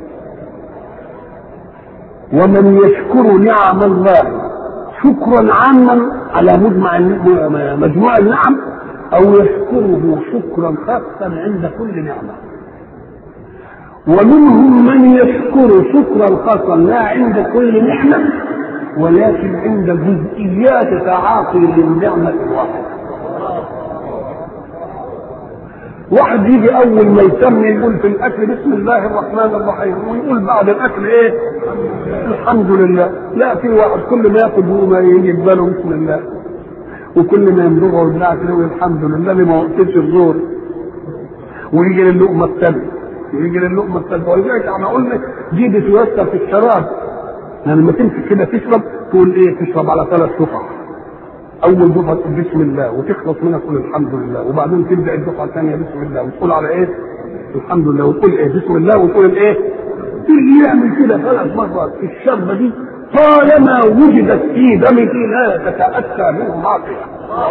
ومن يشكر نعم الله شكرا عاما على مجمع مجموع النعم او يشكره شكرا خاصا عند كل نعمه ومنهم من يشكر شكرا خاصا لا عند كل نعمه ولكن عند جزئيات تعاطي للنعمه الواحده واحد يجي اول ما يسمي يقول في الاكل بسم الله الرحمن الرحيم ويقول بعد الاكل ايه الحمد لله لا في واحد كل ما ياكل هو ما يجي في باله بسم الله وكل ما يمضغه ويبلع كده يقول الحمد لله اللي ما وقتش الزور ويجي للقمه الثانيه ويجي للقمه الثالثه ولذلك احنا قلنا دي بتيسر في الشراب يعني لما تمسك كده تشرب تقول ايه تشرب على ثلاث صفح اول دفعه تقول بسم الله وتخلص منها تقول الحمد لله وبعدين تبدا الدفعه الثانيه بسم الله وتقول على ايه؟ الحمد لله وتقول ايه؟ بسم الله وتقول الايه؟ اللي يعمل كده ثلاث مرات في الشربه دي طالما وجدت في دمه لا تتاتى منه معصيه.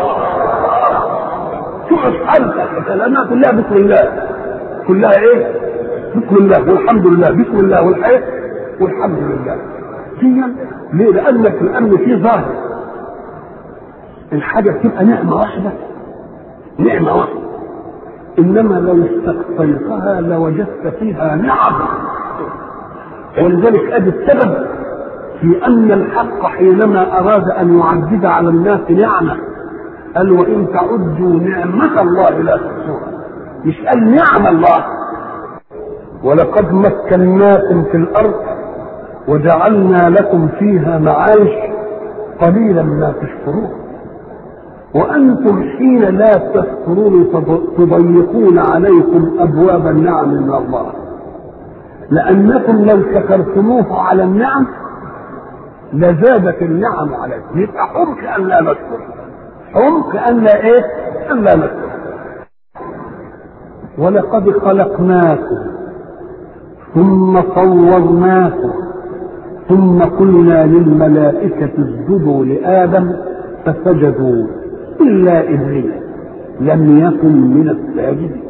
تقعد حالتك كلامها كلها بسم الله. كلها ايه؟ بسم الله والحمد لله بسم الله والحياه والحمد لله. هي ليه؟ لانك لان في ظاهر الحاجه بتبقى نعمه واحده نعمه واحده انما لو استقصيتها لوجدت فيها نعم ولذلك ادي السبب في ان الحق حينما اراد ان يعدد على الناس نعمه قال وان تعدوا نعمه الله لا تحصوها مش قال نعم الله ولقد مكناكم في الارض وجعلنا لكم فيها معايش قليلا ما تشكرون وانتم حين لا تذكرون تضيقون عليكم ابواب النعم من الله لانكم لو شكرتموه على النعم لزادت النعم عليكم يبقى حمق ان لا نشكر حمق ان لا ايه ان لا نشكر ولقد خلقناكم ثم صورناكم ثم قلنا للملائكة اسجدوا لآدم فسجدوا إلا إبليس لم يكن من الساجدين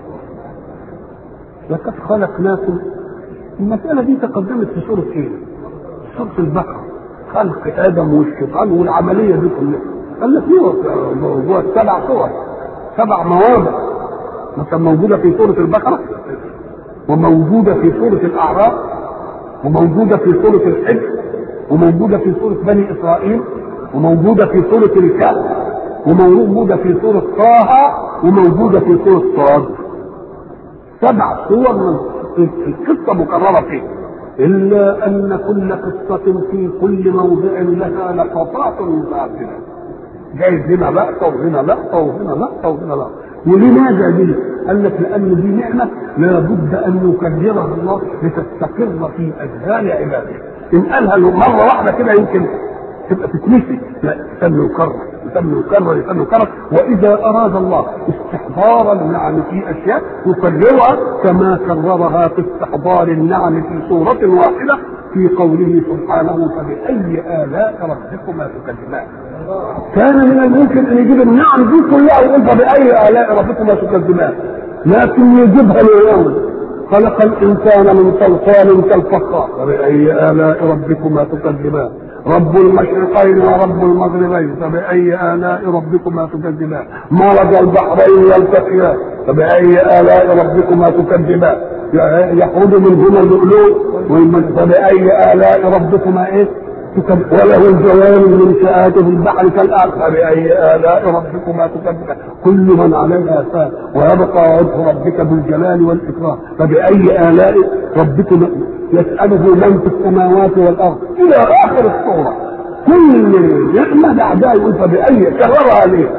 لقد خلقناكم المسألة دي تقدمت في سورة إيه؟ سورة البقرة خلق آدم والشيطان والعملية دي كلها قال لك هو سبع صور سبع مواضع مثلا موجودة في سورة البقرة وموجودة في سورة الأعراف وموجودة في سورة الحج وموجودة في سورة بني إسرائيل وموجودة في سورة الكهف وموجودة في سورة طه وموجودة في سورة صاد سبع صور من القصة مكررة فيه إلا أن كل قصة في كل موضع لها لقطات متعددة جايز هنا لقطة وهنا لقطة وهنا لقطة وهنا لقطة ولماذا دي؟ قال لك لأن دي نعمة لابد أن يكررها الله لتستقر في أذهان عباده إن قالها مرة واحدة كده يمكن تبقى تتنسي لا يسمى يكرر يسمى يكرر يسمى يكرر واذا اراد الله استحضار النعم في اشياء يكررها كما كررها في استحضار النعم في سوره واحده في قوله سبحانه فباي الاء ربكما تكذبان كان من الممكن ان يجيب النعم دي كلها ويقول فباي الاء ربكما تكذبان لكن يجيبها ليوم خلق الانسان من صلصال كالفخار فباي الاء ربكما تكذبان رب المشرقين ورب المغربين فبأي آلاء ربكما تكذبان مرج البحرين يلتقيان فبأي آلاء ربكما تكذبان يخرج منهما اللؤلؤ فبأي آلاء ربكما إيه وله الجوار من شآته البحر كالأرض فبأي آلاء ربكما تكذبان كل من عليها فان ويبقى وجه ربك بالجلال والإكرام فبأي آلاء ربكما يسأله من في السماوات والأرض إلى آخر الصورة كل نعمة بعدها يقول فبأي كررها ليه؟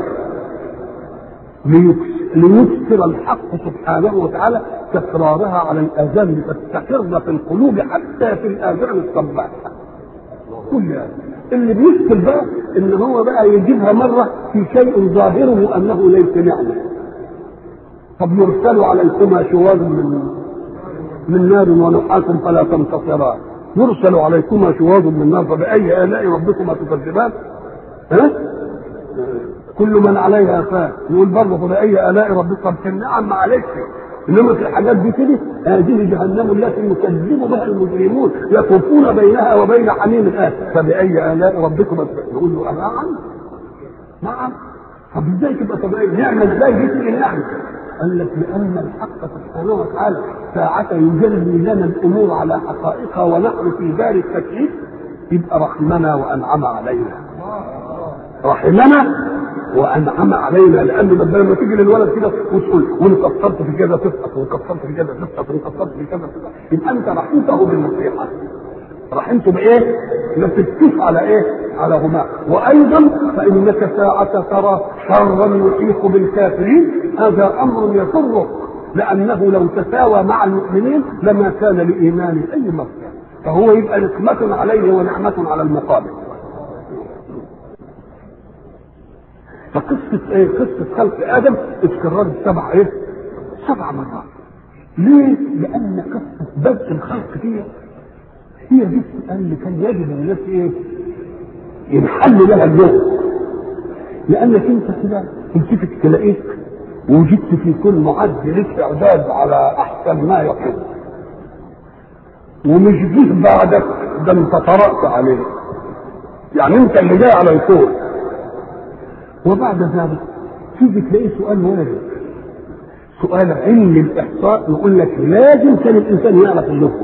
ليكسر الحق سبحانه وتعالى تكرارها على الآذان لتستقر في القلوب حتى في الآذان الصباحة كلها اللي بيكسر بقى ان هو بقى يجيبها مره في شيء ظاهره انه ليس نعمه طب يرسل عليكما شواظ من من نار ونحاس فلا تنتصران يرسل عليكما شواظ من نار فبأي آلاء ربكما تكذبان ها؟ كل من عليها فان يقول برضه فبأي آلاء ربكما في النعم معلش انما في الحاجات دي كده هذه جهنم التي يكذب بها المجرمون يطوفون بينها وبين حميم الآن فبأي آلاء ربكما يقول له نعم نعم طب ازاي تبقى طبيعي نعمة ازاي دي تيجي نعمة قال لك لأن الحق سبحانه وتعالى ساعة يجلي لنا الأمور على حقائقها ونحن في دار التكليف يبقى رحمنا وأنعم علينا رحمنا وانعم علينا لان لما تيجي للولد كده وتقول وان قصرت في كذا تسقط وان قصرت في كذا تسقط وان قصرت في كذا تسقط يبقى انت رحمته بالنصيحه رحمته بايه؟ نسبتوش على ايه؟ على هما وايضا فانك ساعة ترى شرا يحيط بالكافرين هذا امر يسرك لانه لو تساوى مع المؤمنين لما كان لايمان اي مصدر فهو يبقى نقمة عليه ونعمة على المقابل قصة ايه؟ قصة خلق آدم اتكررت سبع ايه؟ سبع مرات. ليه؟ لأن قصة بدء الخلق فيها هي دي السؤال اللي كان يجب الناس ايه؟ ينحل لها اللغة. لأنك أنت كده تلتفت تلاقيك وجدت في كل معد لك إعداد على أحسن ما يكون. ومش جه بعدك ده انت طرأت عليه. يعني أنت اللي جاي على الكون. وبعد ذلك تيجي تلاقي سؤال وارد سؤال علم الاحصاء يقول لك لازم كان الانسان يعرف اللغه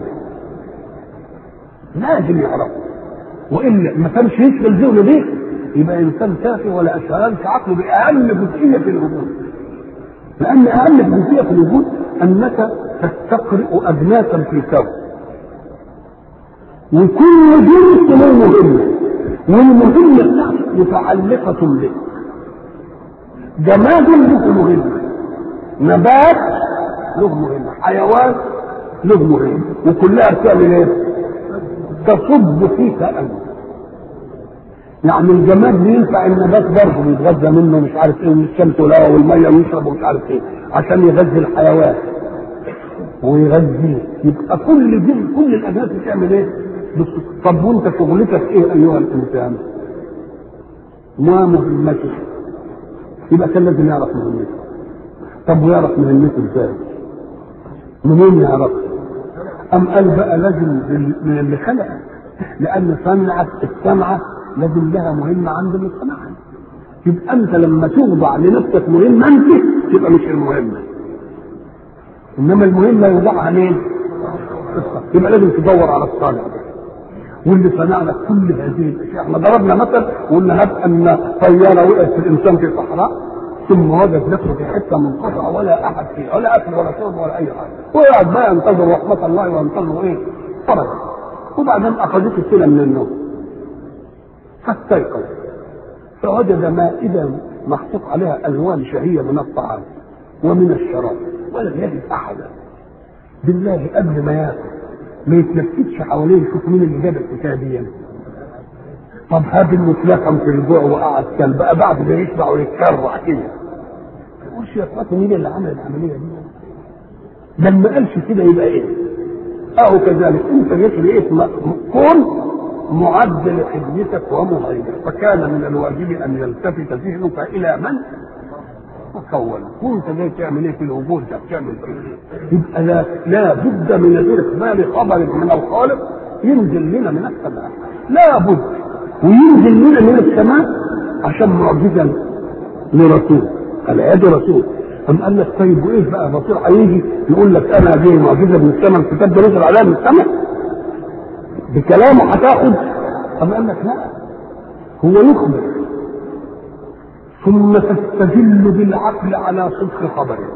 لازم يعرف والا ما كانش يشغل ذهنه بيه يبقى انسان تافه ولا اشغلش عقله باهم جزئيه في الوجود لان اهم جزئيه في الوجود انك تستقرئ اجناسا في الكون وكل جنس له مهمه والمهمه بتاعته متعلقه بك جماد له مهمة نبات له مهمة حيوان له مهمة وكلها بتعمل ايه؟ تصب فيك انت يعني الجماد ينفع النبات برضه بيتغذى منه مش عارف ايه من الشمس والهواء والميه ويشرب ومش عارف ايه عشان يغذي الحيوان ويغذيه يبقى كل دي كل الاجناس بتعمل ايه؟ طب وانت شغلتك ايه ايها الانسان؟ ما مهمتك؟ يبقى كان لازم يعرف مهمته طب ويعرف مهمته ازاي منين يعرف ام قال بقى لازم من اللي خلقك لان صنعت الصنعه لازم لها مهمه عند اللي صنعها يبقى انت لما توضع لنفسك مهمه انت تبقى مش المهمه انما المهمه يوضعها مين يبقى لازم تدور على الصانع ده واللي صنع لك كل هذه الاشياء احنا ضربنا مثل وقلنا هب ان طياره وقعت في الانسان في الصحراء ثم وجد نفسه في حته منقطعه ولا احد فيها ولا اكل ولا شرب ولا اي حاجه ويقعد بقى ينتظر رحمه الله وينتظر ايه؟ فرج وبعدين اخذته السنه من النوم فاستيقظ فوجد مائده محطوط عليها الوان شهيه من الطعام ومن الشراب ولم يجد احدا بالله قبل ما ياكل ما يتلفتش حواليه يشوف مين اللي جاب الحكايه طب هاب المتلكم في الجوع وقعد كل بقى بعد ما يشبع ويتكرع كده ما يقولش يا اخواتي مين اللي عمل العمليه دي؟ لما قالش كده يبقى ايه؟ اهو كذلك انت جيت لقيت كون معد لخدمتك ومهيمن فكان من الواجب ان يلتفت ذهنك الى من تكون كنت جاي تعمل ايه في الوجود ده بتعمل ايه يبقى لا, لا بد من استقبال خبر من الخالق ينزل لنا من السماء لا بد وينزل لنا من السماء عشان معجزه لرسول العياد رسول أم قال لك طيب وايه بقى الرسول هيجي يقول لك انا جاي معجزه من السماء الكتاب ده نزل عليها من السماء بكلامه هتاخد أم قال لك لا هو يخبر ثم تستدل بالعقل على صدق خبره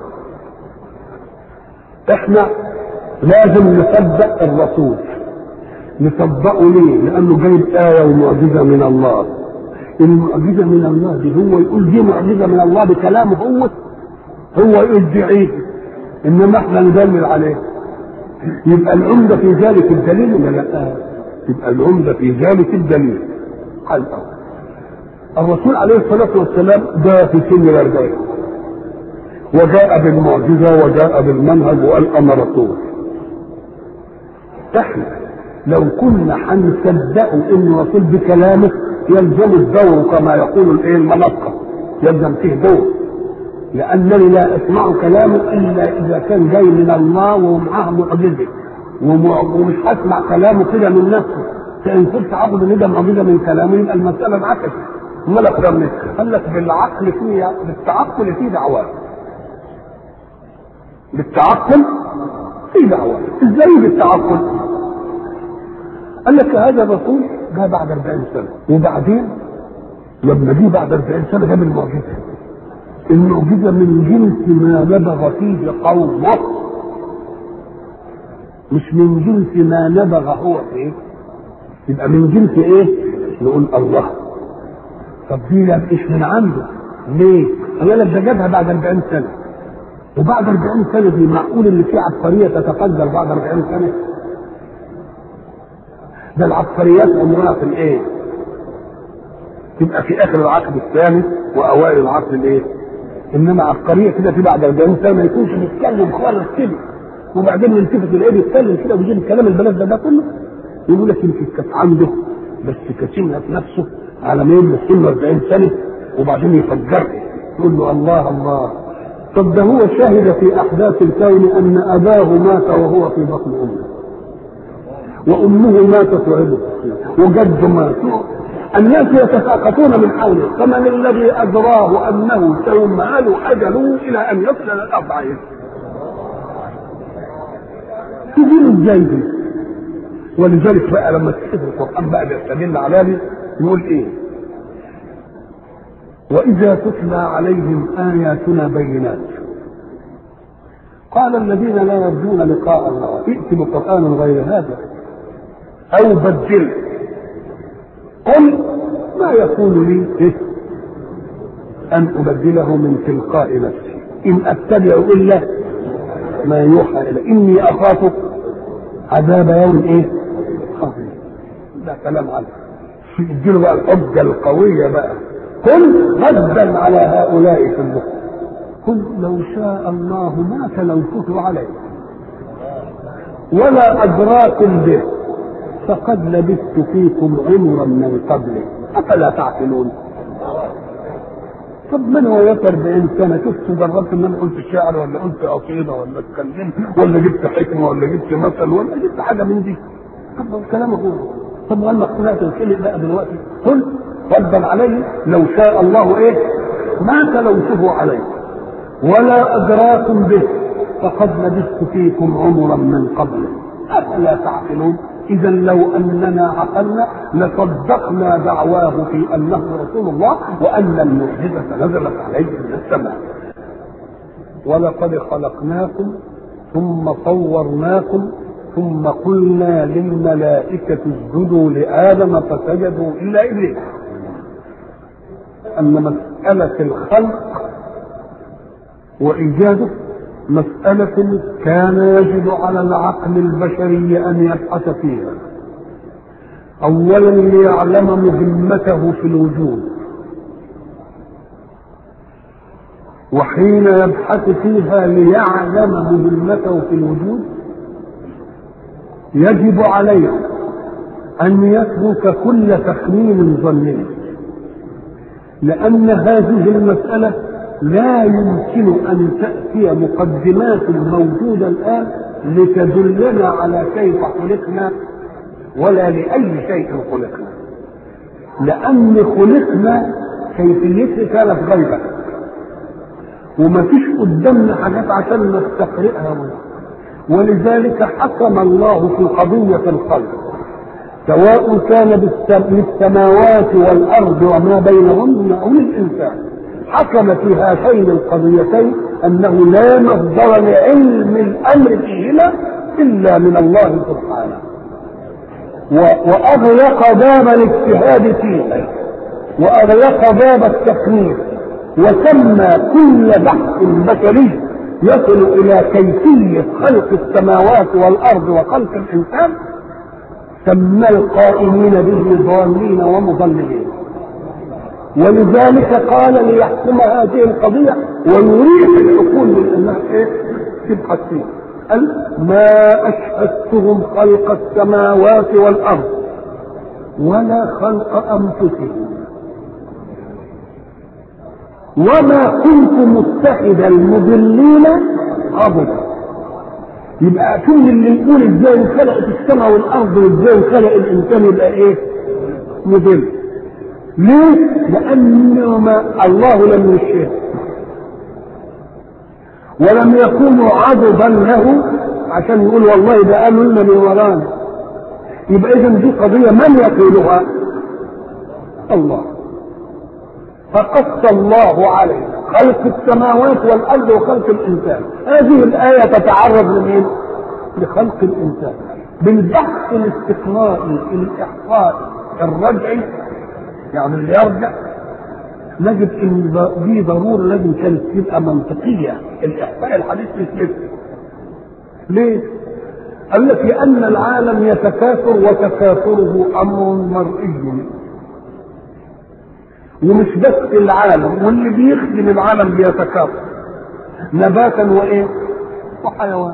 احنا لازم نصدق الرسول نصدقه ليه لانه جايب ايه ومعجزه من الله المعجزه من الله دي هو يقول دي معجزه من الله بكلامه هو هو يدعيه انما احنا ندلل عليه يبقى العمده في ذلك الدليل ولا لا يبقى العمده في ذلك الدليل قال أول. الرسول عليه الصلاة والسلام جاء في سن الأربعين وجاء بالمعجزة وجاء بالمنهج وقال أنا رسول احنا لو كنا هنصدقه انه رسول بكلامه يلزم الدور كما يقول الايه المنطقة يلزم فيه دور لأنني لا أسمع كلامه إلا إذا كان جاي من الله ومعاه معجزة ومش هسمع كلامه كده من نفسه فإن كنت عبد ان ده معجزة من كلامه يبقى المسألة انعكست امال اكتر من قال لك بالعقل فيها بالتعقل في دعوات بالتعقل في دعوات ازاي بالتعقل قال لك هذا الرسول جاء بعد 40 سنه وبعدين لما جه بعد 40 سنه جاب المعجزه المعجزه من جنس ما نبغ فيه قومه مش من جنس ما نبغ هو فيه يبقى من جنس ايه نقول الله طب دي لا مش من عنده ليه؟ قال لك ده جابها بعد 40 سنه وبعد 40 سنه دي معقول ان في عبقريه تتقدر بعد 40 سنه؟ ده العبقريات عمرها في الايه؟ تبقى في اخر العقد الثاني واوائل العقد الايه؟ انما عبقريه كده في بعد 40 سنه ما يكونش بيتكلم خالص كده وبعدين يلتفت يلاقيه بيتكلم كده ويجيب الكلام البلد ده, ده كله يقول لك يمكن كانت عنده بس كاتمها في نفسه على ما يبلغ سنه 40 سنه وبعدين يفجر يقول له الله الله طب ده هو شهد في احداث الكون ان اباه مات وهو في بطن امه وامه ماتت وعده وجده مات الناس يتساقطون من حوله فمن الذي ادراه انه سيمهل اجله الى ان يصل الى الاربعين تجيله ازاي دي ولذلك بقى لما تكتب القران بقى بيستدل على ذلك يقول ايه واذا تتلى عليهم اياتنا بينات قال الذين لا يرجون لقاء الله ائت بقران غير هذا او بدله قل ما يكون لي إيه؟ ان ابدله من تلقاء نفسي ان اتبع الا ما يوحى الي اني اخاف عذاب يوم ايه عظيم ده كلام عنه يديله بقى الحجه القويه بقى قل ردا على هؤلاء كلهم قل لو شاء الله ما تلوته عليه ولا ادراكم به فقد لبثت فيكم عمرا من قبله افلا تعقلون طب من هو يقدر بإن سنة شفت جربت ان انا قلت شعر ولا قلت قصيدة ولا اتكلمت ولا جبت حكمة ولا جبت مثل ولا جبت حاجة من دي طب الكلام هو طب وانا طلعت الكلمة بقى دلوقتي قل ردا عليه لو شاء الله ايه ما تلوته عليه ولا ادراكم به فقد لبثت فيكم عمرا من قبله افلا تعقلون اذا لو اننا عقلنا لصدقنا دعواه في انه رسول الله وان المعجزه نزلت عليه من السماء ولقد خلقناكم ثم صورناكم ثم قلنا للملائكة اسجدوا لآدم فسجدوا إلا إبليس أن مسألة الخلق وإيجاده مسألة كان يجب على العقل البشري أن يبحث فيها أولا ليعلم مهمته في الوجود وحين يبحث فيها ليعلم مهمته في الوجود يجب عليه أن يترك كل تخمين ظني لأن هذه المسألة لا يمكن أن تأتي مقدمات موجودة الآن لتدلنا على كيف خلقنا ولا لأي شيء خلقنا لأن خلقنا كيفيته كانت غيبة وما فيش قدامنا حاجات عشان نستقرئها ولذلك حكم الله في قضية الخلق سواء كان بالسماوات والأرض وما بينهن أو الإنسان حكم في هاتين القضيتين انه لا مصدر لعلم الامر فيهما الا من الله سبحانه واغلق باب الاجتهاد فيه واغلق باب التقنين وسمى كل بحث بشري يصل الى كيفيه خلق السماوات والارض وخلق الانسان سمى القائمين به ضالين ومضللين ولذلك قال ليحكم هذه القضية ويريد العقول من انها ايه؟ تبحث فيه قال ما اشهدتهم خلق السماوات والارض ولا خلق انفسهم وما كنت متخذ المضلين عبدا يبقى كل اللي يقول ازاي خلقت السماء والارض وازاي خلق الانسان يبقى ايه؟ مضل ليه؟ لأنه ما الله لم يشهد ولم يكونوا عضدا له عشان يقول والله ده قالوا لنا من ورانا يبقى إذا دي قضية من يقولها؟ الله فقص الله عليه خلق السماوات والأرض وخلق الإنسان هذه الآية تتعرض لمين؟ لخلق الإنسان بالبحث الاستقرائي الإحصائي الرجعي يعني اللي يرجع نجد ان دي ضروره لازم كانت تبقى منطقيه الاحصاء الحديث مثل ليه؟ قال لك لان العالم يتكاثر وتكاثره امر مرئي ومش بس العالم واللي بيخدم العالم بيتكاثر نباتا وايه وحيوان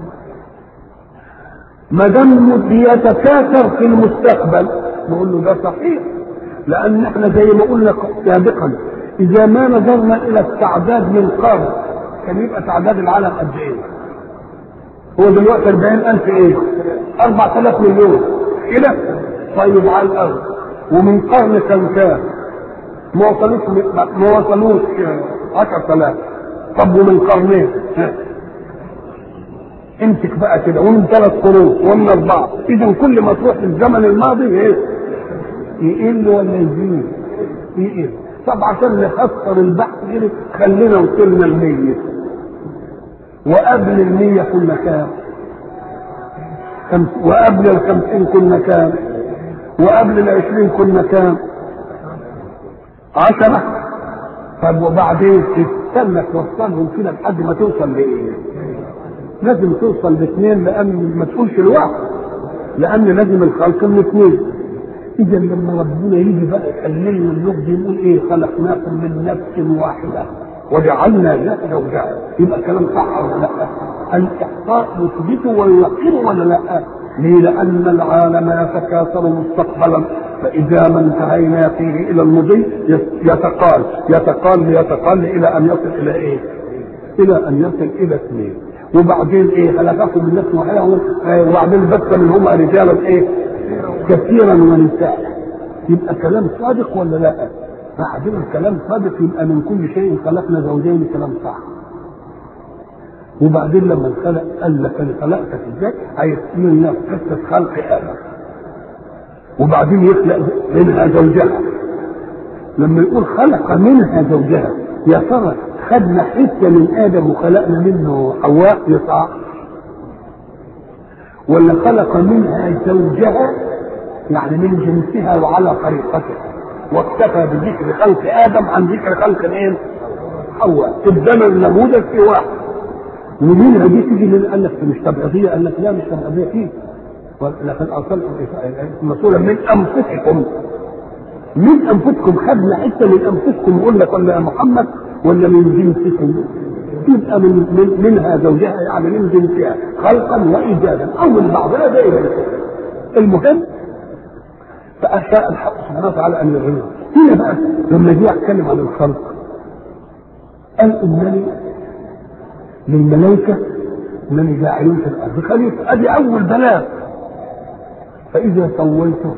ما دام بيتكاثر في المستقبل نقول له ده صحيح لان احنا زي ما قلنا سابقا اذا ما نظرنا الى التعداد من قرن كان يبقى تعداد العالم قد ايه؟ هو دلوقتي 40000 ايه؟ 4000 مليون كده؟ طيب على الارض ومن قرن كان كام؟ ما وصلوش ما وصلوش 10000 طب ومن قرنين امسك بقى كده ومن ثلاث قرون ومن اربعه اذا كل ما تروح الزمن الماضي ايه؟ يقل ولا يزيد؟ يقل طب عشان نخسر البحث كده خلينا وصلنا المية وقبل المية كنا كام؟ وقبل الخمسين كنا كام؟ وقبل العشرين كنا كام؟ عشرة طب وبعدين تستنى توصلهم كده لحد ما توصل لايه؟ لازم توصل لاثنين لان ما تقولش الواحد لان لازم الخلق من اثنين اذا لما ربنا يجي بقى يكلمنا اللغز يقول ايه خلقناكم من نفس واحده وجعلنا لها زوجها يبقى كلام صح ولا لا؟ الاحصاء يثبته ويقر ولا لا؟ ليه؟ لان العالم يتكاثر مستقبلا فاذا ما انتهينا فيه الى المضي يتقال يتقال يتقال الى ان يصل الى ايه؟ الى ان يصل الى اثنين وبعدين ايه خلقكم من نفس واحده وبعدين بث منهما رجالا ايه؟ كثيرا ونساء يبقى كلام صادق ولا لا؟ بعدين الكلام صادق يبقى من كل شيء خلقنا زوجين كلام صح وبعدين لما الخلق قال لك انا خلقتك ازاي؟ هيسمي الناس قصه خلق ادم وبعدين يخلق منها زوجها لما يقول خلق منها زوجها يا ترى خدنا حته من ادم وخلقنا منه حواء يطلع ولا خلق منها زوجها يعني من جنسها وعلى طريقتها واكتفى بذكر خلق ادم عن ذكر خلق ايه؟ حواء الزمن النموذج في واحد ومنها دي تيجي من قال لك مش تبعيضيه قال لك لا مش تبعيضيه فيه لكن ارسل مسؤولا من انفسكم من انفسكم خدنا حته من انفسكم يقول لك ولا يا محمد ولا من جنسكم يبقى من, من منها زوجها يعني من جنسها خلقا وايجادا او من بعضها دائما المهم فاشاء الحق سبحانه وتعالى ان يغنيه هنا بقى لما جه يتكلم عن الخلق قال انني للملائكه انني جاعل في الارض خليفه ادي اول بلاغ فاذا سويته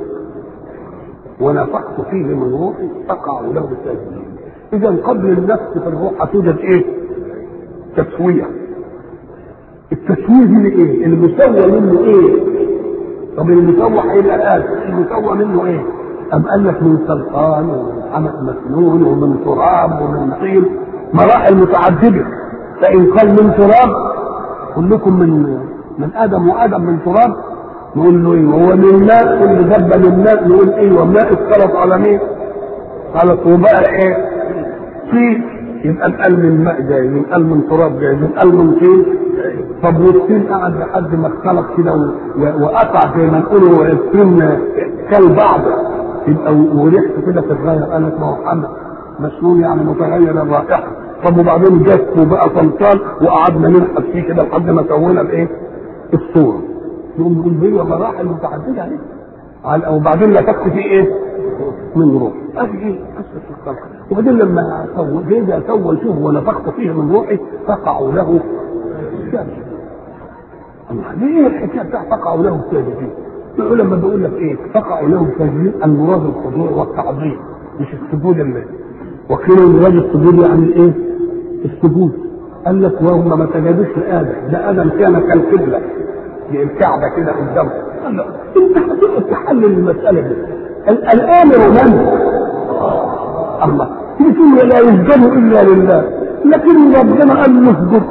ونفخت فيه من روحي فقعوا له ساجدين اذا قبل النفس في الروح هتوجد ايه؟ تسويه التسويه دي ايه؟ المسوى منه ايه؟ طب المسوى هيبقى آدم المسوى منه ايه؟ أم قال لك من سلطان ومن حمأ مسنون ومن تراب ومن طين مراحل متعددة فإن قال من تراب كلكم من من آدم وآدم من تراب نقول له ايه وهو من ماء كل دبه من ماء نقول ايه وماء اختلط على مين؟ على طوباء ايه؟ طين يبقى القلب من ماء جاي من قلب من تراب جاي من قلب من طين طب والطين قعد لحد ما اختلط كده وقطع زي ما نقولوا الطين كالبعض يبقى وريحته كده تتغير قال لك ما هو حمى مسنون يعني متغير الرائحه طب وبعدين جف وبقى صلصال وقعدنا ننحت فيه كده لحد ما سوينا الايه؟ الصوره يقوم يقول هي مراحل متعدده عليه وبعدين نفخت فيه ايه؟ من روح ادي ايه؟ قصه الخلق وبعدين لما سوى جيد سوى شوف ونفخت فيه من روحي فقعوا له ساجدين الله ليه الحكايه بتاع فقعوا له ساجدين؟ العلماء بيقول لك ايه؟ فقعوا له ساجدين المراد الخضوع والتعظيم مش السجود اللي وقيل المراد السجود يعني ايه؟ السجود قال لك وهم ما سجدوش لادم ده ادم كان كالقبله الكعبه كده قدامه انت هتقعد تحلل المساله دي الامر من؟ الله تقول لا يسجد الا لله لكن ربنا قال له اسجد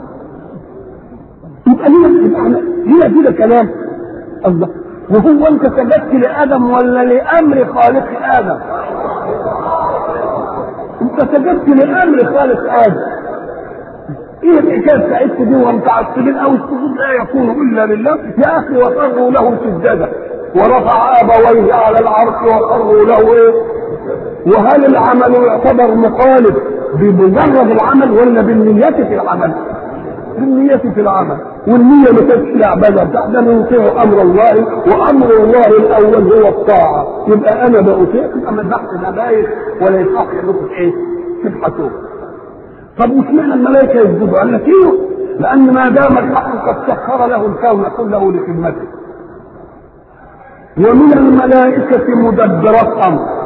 يبقى ليه يبقى هنا كده كلام الله وهو انت سجدت لادم ولا لامر خالق ادم؟ انت سجدت لامر خالق ادم ايه الحكايه بتاعتكم دي ومتعصبين او السجود لا يكون الا لله يا اخي وخروا له سجدا ورفع ابويه على العرش وخروا له ايه وهل العمل يعتبر مخالف بمجرد العمل ولا بالنية في العمل؟ بالنية في العمل والنية ما كانتش فيها عبادة ده نطيع أمر الله وأمر الله الأول هو الطاعة يبقى أنا بأطيع يبقى ما تبحث الأبايس ولا يصح لكم إيه؟ تبحثوا طب واشمعنى الملائكة يسجدوا؟ قال لك إيه؟ لأن ما دام الحق قد سخر له الكون كله لخدمته ومن الملائكة مدبرات أمر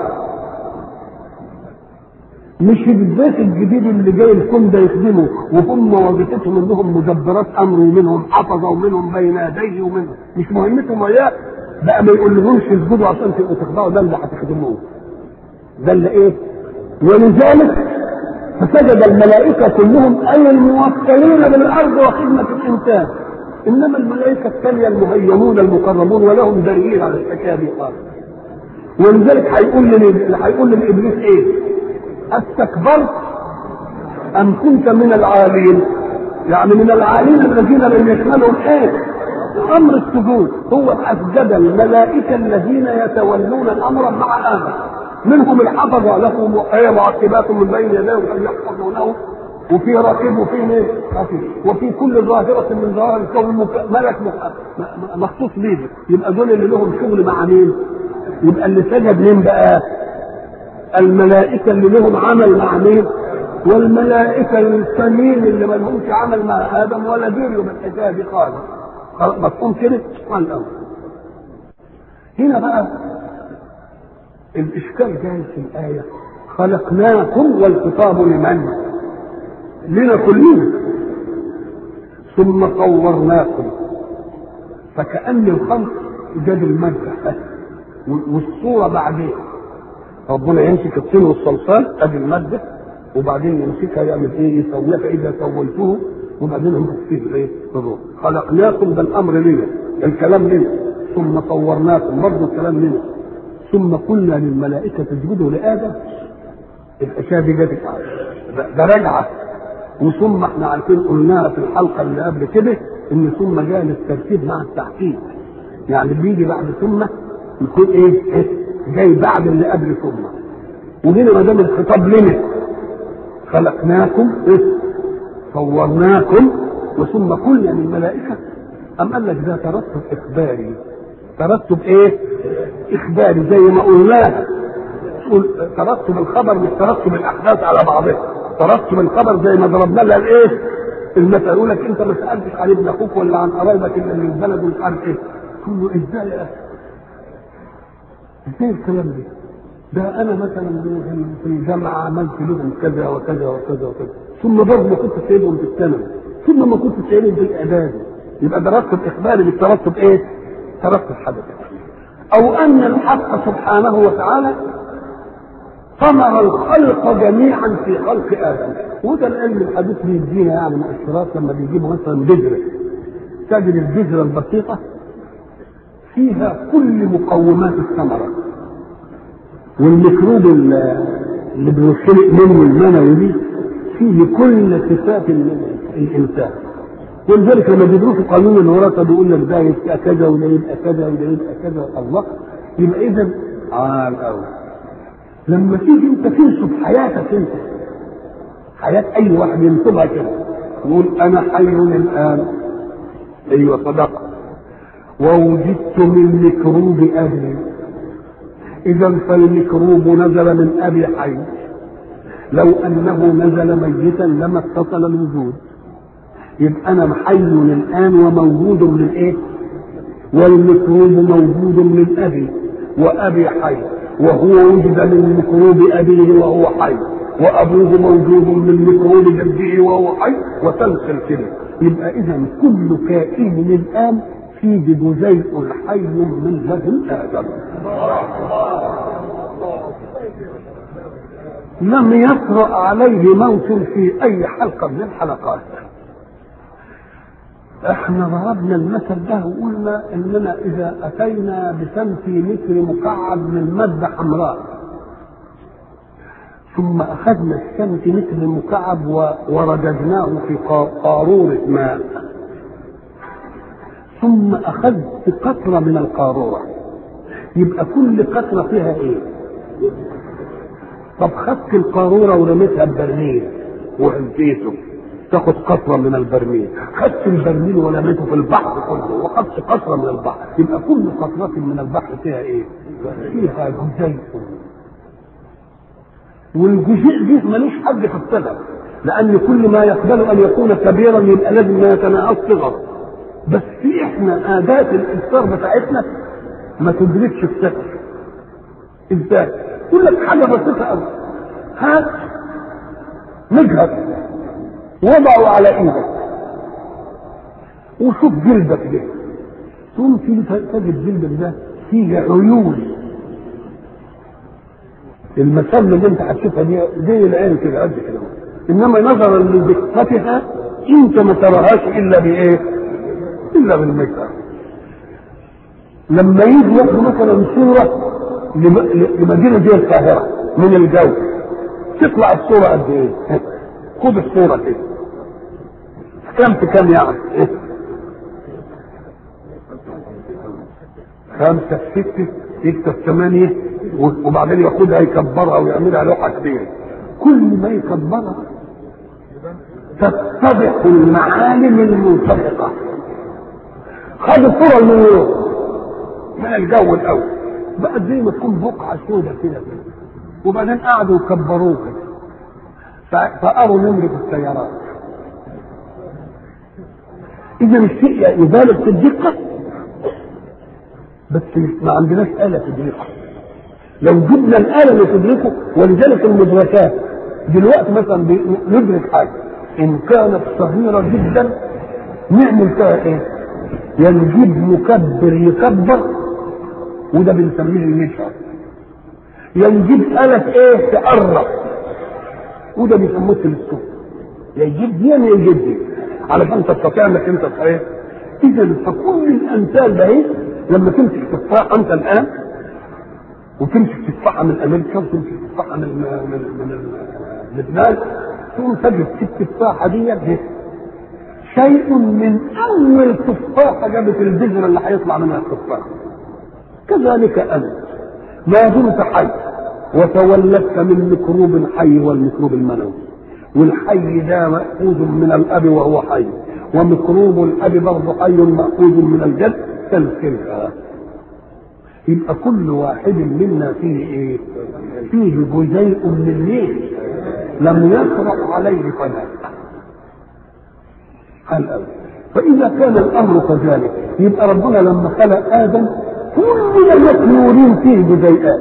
مش البيت الجديد اللي جاي الكون ده يخدمه وهم وظيفتهم انهم مدبرات امر ومنهم حفظه ومنهم بين يديه ومنهم مش مهمتهم وياه بقى ما يقولهمش اسجدوا عشان تبقوا تخضعوا ده اللي هتخدموه ده اللي ايه ولذلك فسجد الملائكة كلهم أي الموكلين بالأرض وخدمة الإنسان إنما الملائكة الثانية المهيمون المقربون ولهم دليل على الحكاية دي خالص ولذلك هيقول هيقول لابليس ايه؟ استكبرت ام كنت من العالين يعني من العالين الذين لم يشملهم ايه امر السجود هو اسجد الملائكه الذين يتولون الامر مع امر منهم الحفظه له معقبات من بين يديه يحفظونه وفي رقيب وفي مين؟ وفي كل ظاهرة من ظواهر الكون ملك مخصوص بيه يبقى دول اللي لهم شغل مع مين؟ يبقى اللي سجد مين بقى؟ الملائكة اللي لهم عمل مع مين؟ والملائكة التانيين اللي ما لهمش عمل مع آدم ولا دريوا بالحكاية دي خالص. مفهوم كده؟ على الأول. هنا بقى الإشكال جاي في الآية خلقناكم والخطاب لمن؟ لنا كلنا ثم صورناكم فكأن الخلق جاب المادة والصورة بعدين ربنا يمسك الطين والصلصال ادي الماده وبعدين يمسكها يعمل ايه يسويها فاذا سويته وبعدين ينفخ فيه الايه الروح خلقناكم ده الامر لنا الكلام لنا ثم صورناكم برضه الكلام لنا ثم قلنا للملائكه اسجدوا لادم الاشياء دي جت ده رجعه وثم احنا عارفين قلناها في الحلقه اللي قبل كده ان ثم جاء للترتيب مع التحقيق يعني بيجي بعد ثم يكون ايه, إيه؟ جاي بعد اللي قبل ثم وهنا ما دام الخطاب لنا خلقناكم إيه؟ صورناكم وثم قلنا للملائكه ام قال لك ده ترتب اخباري ترتب ايه؟ اخباري زي ما قلناها ترتب الخبر مش ترتب الاحداث على بعضها ترتب الخبر زي ما ضربنا لها الايه؟ المثل يقول لك انت ما سالتش عن ابن اخوك ولا عن قرايبك اللي من البلد ومش عارف ايه تقول له ازاي يا اخي؟ ازاي الكلام ده؟ ده انا مثلا في الجامعه عملت لهم كذا وكذا وكذا وكذا ثم برضه ما كنت سايبهم في الثانوي ثم ما كنت سايبهم في الاعدادي يبقى ده رتب اخباري بالترتب ايه؟ ترتب حدث او ان الحق سبحانه وتعالى ثمر الخلق جميعا في خلق ادم وده العلم الحديث بيدينا يعني مؤشرات لما بيجيبوا مثلا بذره تجد البذره البسيطه فيها كل مقومات الثمره والميكروب اللي بيخلق منه المنوي دي فيه كل صفات الانسان ولذلك لما بيدرسوا قانون الوراثه بيقول لك ده يبقى كذا وده يبقى كذا وده يبقى كذا الله يبقى اذا على الاول لما تيجي انت تنسب حياتك انت حياه اي واحد ينسبها كده يقول انا حي الان ايوه صدق ووجدت من ميكروب ابي اذا فالميكروب نزل من ابي حي لو انه نزل ميتا لما اتصل الوجود يبقى انا حي الان وموجود من ايه والميكروب موجود من ابي وابي حي وهو وجد من ميكروب ابيه وهو حي وابوه موجود من ميكروب جده وهو حي وتنسل كده يبقى اذا كل كائن الان فيه جزيء حي من لدن ادم لم يطرأ عليه موت في اي حلقه من الحلقات احنا ضربنا المثل ده وقلنا اننا اذا اتينا بسنتيمتر مكعب من ماده حمراء ثم اخذنا السنتيمتر المكعب ورددناه في قاروره ماء ثم اخذت قطره من القاروره يبقى كل قطره فيها ايه طب خدت القاروره ورميتها ببرميل وهزيته تاخد قطره من البرميل خدت البرميل ورميته في البحر كله وخدت قطره من البحر يبقى كل قطره من البحر فيها ايه؟ فيها جزيء والجزيء دي ملوش حد في الصغر لان كل ما يقبل ان يكون كبيرا يبقى لازم يتناقض صغر بس في احنا اداه الابصار بتاعتنا ما تدركش الصغر ازاي؟ يقول لك حاجه بسيطه قوي هات مجهد وضعه على ايدك وشوف جلدك ده تقوم تيجي تجد جلدك ده فيه عيون المسام اللي انت هتشوفها دي زي العين كده قد كده انما نظرا لدقتها انت ما تراهاش الا بايه؟ الا بالمجهد لما يجي ياخد مثلا صوره لمدينه زي القاهره من الجو تطلع الصوره قد ايه؟ خد الصوره كده كم في كم يعني؟ خمسة في ستة يكتب ثمانية وبعدين ياخدها يكبرها ويعملها لوحة كبيرة كل ما يكبرها تتضح المعالم المنطبقة خد الصورة المليون من الجو الأول بقى زي ما تكون بقعة سودة كده وبعدين قعدوا يكبروه كده فقروا نمرة السيارات إذا الشيء يبالغ في الدقة بس ما عندناش آلة تدركه لو جبنا الآلة اللي تدركه ولذلك المدركات دلوقتي مثلا ندرك حاجة إن كانت صغيرة جدا نعمل فيها إيه؟ يا نجيب مكبر يكبر وده بنسميه المشعر يا نجيب آلة إيه تقرب وده بيسموه التلسكوب يا يجيب دي يا يجيب دي علشان تستطيع انك انت ايه اذا فكل الامثال ده ايه لما تمسك تفاحه انت الان وتمسك تفاحه من امريكا وتمسك تفاحه من من من لبنان تقوم تجد في التفاحه دي ايه شيء من اول تفاحه جابت البذره اللي هيطلع منها التفاح كذلك انت ما دمت حي وتولدت من ميكروب الحي والميكروب المنوي والحي ده مأخوذ من الأب وهو حي وميكروب الأب برضه حي مأخوذ من الجد تلك يبقى كل واحد منا فيه ايه؟ فيه جزيء من الليل لم يطرق عليه فناء الأول فإذا كان الأمر كذلك يبقى ربنا لما خلق آدم كل مكنورين فيه جزيئات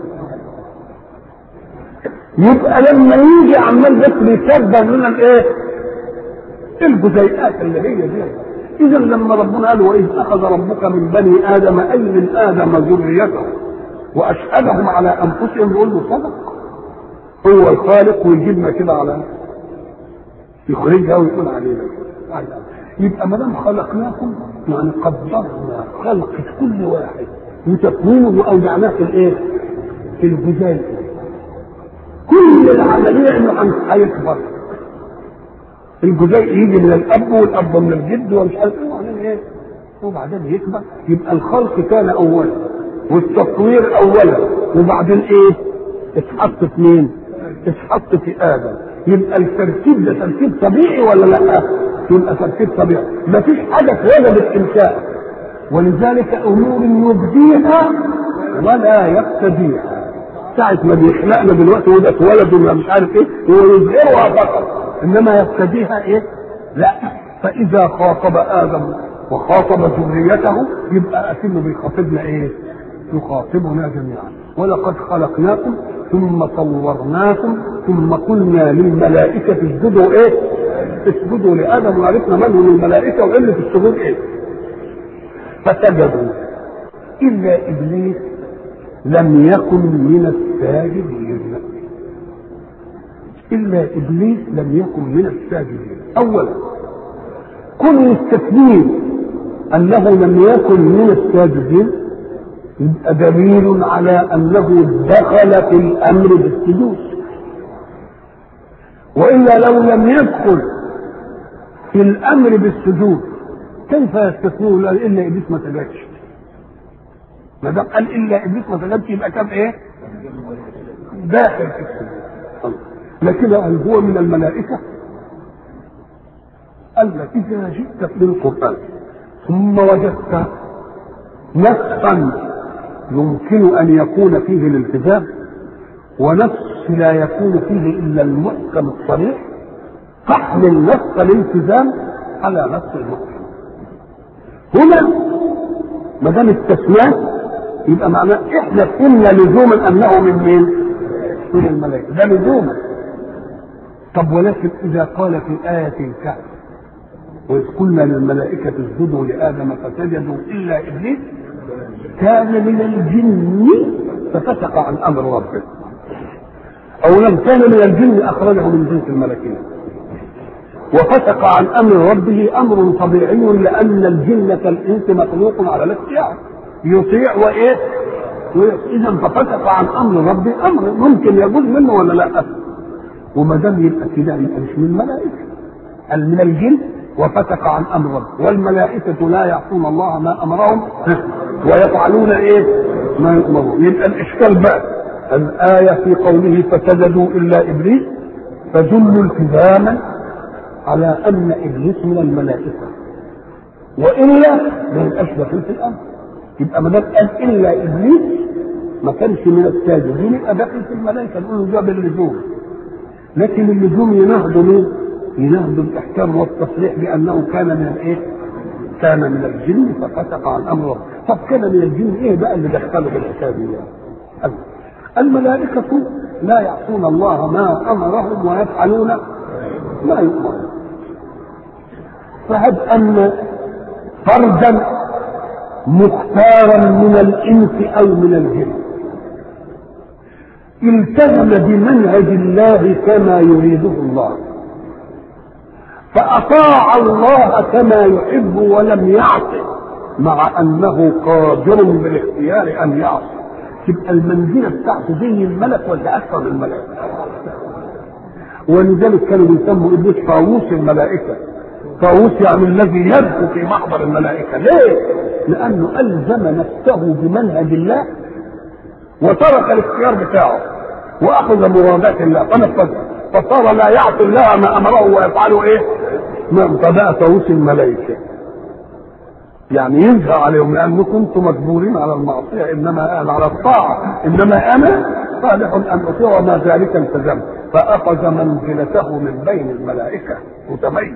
يبقى لما يجي عمال بس بيكبر لنا الايه؟ الجزيئات اللي هي دي اذا لما ربنا قال واذ اخذ ربك من بني ادم اي من ادم ذريته واشهدهم على انفسهم يقول له صدق هو الخالق ويجيبنا كده على يخرجها ويقول علينا يبقى ما دام خلقناكم يعني قدرنا خلق كل واحد وتكوينه واودعناه في الايه؟ في الجزيء كل العمليه انه هيكبر الجزيء يجي من الاب والاب من الجد ومش عارف ايه وبعدين ايه وبعدين يكبر يبقى الخلق كان اولا والتطوير اولا وبعدين ايه اتحط في مين اتحط في ادم يبقى الترتيب ده ترتيب طبيعي ولا لا يبقى ترتيب طبيعي مفيش حاجه اتولدت انشاء ولذلك امور يبديها ولا يقتديها ساعة ما بيخلقنا دلوقتي وده اتولد ولا مش عارف ايه هو يظهرها فقط انما يقتديها ايه؟ لا فاذا خاطب ادم وخاطب ذريته يبقى اكنه بيخاطبنا ايه؟ يخاطبنا جميعا ولقد خلقناكم ثم صورناكم ثم قلنا للملائكة اسجدوا ايه؟ اسجدوا لآدم وعرفنا من هم الملائكة وعلة السجود ايه؟ فسجدوا إلا إبليس لم يكن من الساجدين إلا إبليس لم يكن من الساجدين أولا كل التكليم أنه لم يكن من الساجدين يبقى دليل على أنه دخل في الأمر بالسجود وإلا لو لم يدخل في الأمر بالسجود كيف يستثنون إلا إبليس ما سجدش ما دام قال الا ابليس ما سجدش يبقى كان ايه؟ داخل في السجود لكن هل هو من الملائكة؟ قال لك إذا جئت بالقرآن ثم وجدت نصا يمكن أن يكون فيه الالتزام ونص لا يكون فيه إلا المحكم الصريح فاحمل نص الالتزام على نص المحكم هنا ما دام التسمية يبقى معناه احنا فهمنا لزوما انه من مين؟ من الملائكه ده لزوما طب ولكن اذا قال في آية الكهف وإذ قلنا للملائكة اسجدوا لآدم فسجدوا إلا إبليس كان من الجن ففسق عن أمر ربه أو لم كان من الجن أخرجه من جنس الملكين وفسق عن أمر ربه أمر طبيعي لأن الجن كالإنس مخلوق على الاختيار يطيع وإيه؟ إذا ففسق عن أمر ربه أمر ممكن يجوز منه ولا لا؟ وما دام يبقى كده يبقى مش من الملائكة قال من الجن وفسق عن امر ربه والملائكه لا يعصون الله ما امرهم ويفعلون ايه؟ ما يؤمرون يبقى الاشكال بقى الايه في قوله فسجدوا الا ابليس تدل التزاما على ان ابليس من الملائكه والا ما يبقاش داخل في الامر يبقى ما دام قال الا ابليس ما كانش من الساجدين يبقى داخل في الملائكه نقول له ده باللزوم لكن اللزوم ينهض مين؟ ينهض الاحكام والتصريح بانه كان من الايه؟ كان من الجن ففسق عن امر ربه، طب كان من الجن ايه بقى اللي دخله في الحكايه دي؟ الملائكة لا يعصون الله ما امرهم ويفعلون ما يؤمرون. فهب ان فردا مختارا من الانس او من الجن التزم بمنهج الله كما يريده الله فأطاع الله كما يحب ولم يعص مع أنه قادر بالاختيار أن يعصي تبقى المنزلة بتاعته زي الملك ولا أكثر من الملك ولذلك كانوا بيسموا إبليس طاووس الملائكة طاووس يعني الذي يبكو في محضر الملائكة ليه؟ لأنه ألزم نفسه بمنهج الله وترك الاختيار بتاعه واخذ مرادات الله فنفذ فصار لا يعصي الله ما امره ويفعله ايه؟ ما فبقى طاووس الملائكه يعني ينزع عليهم لان كنتم مجبورين على المعصيه انما انا على الطاعه انما انا صالح ان اطيع وما ذلك التزمت فاخذ منزلته من بين الملائكه متميز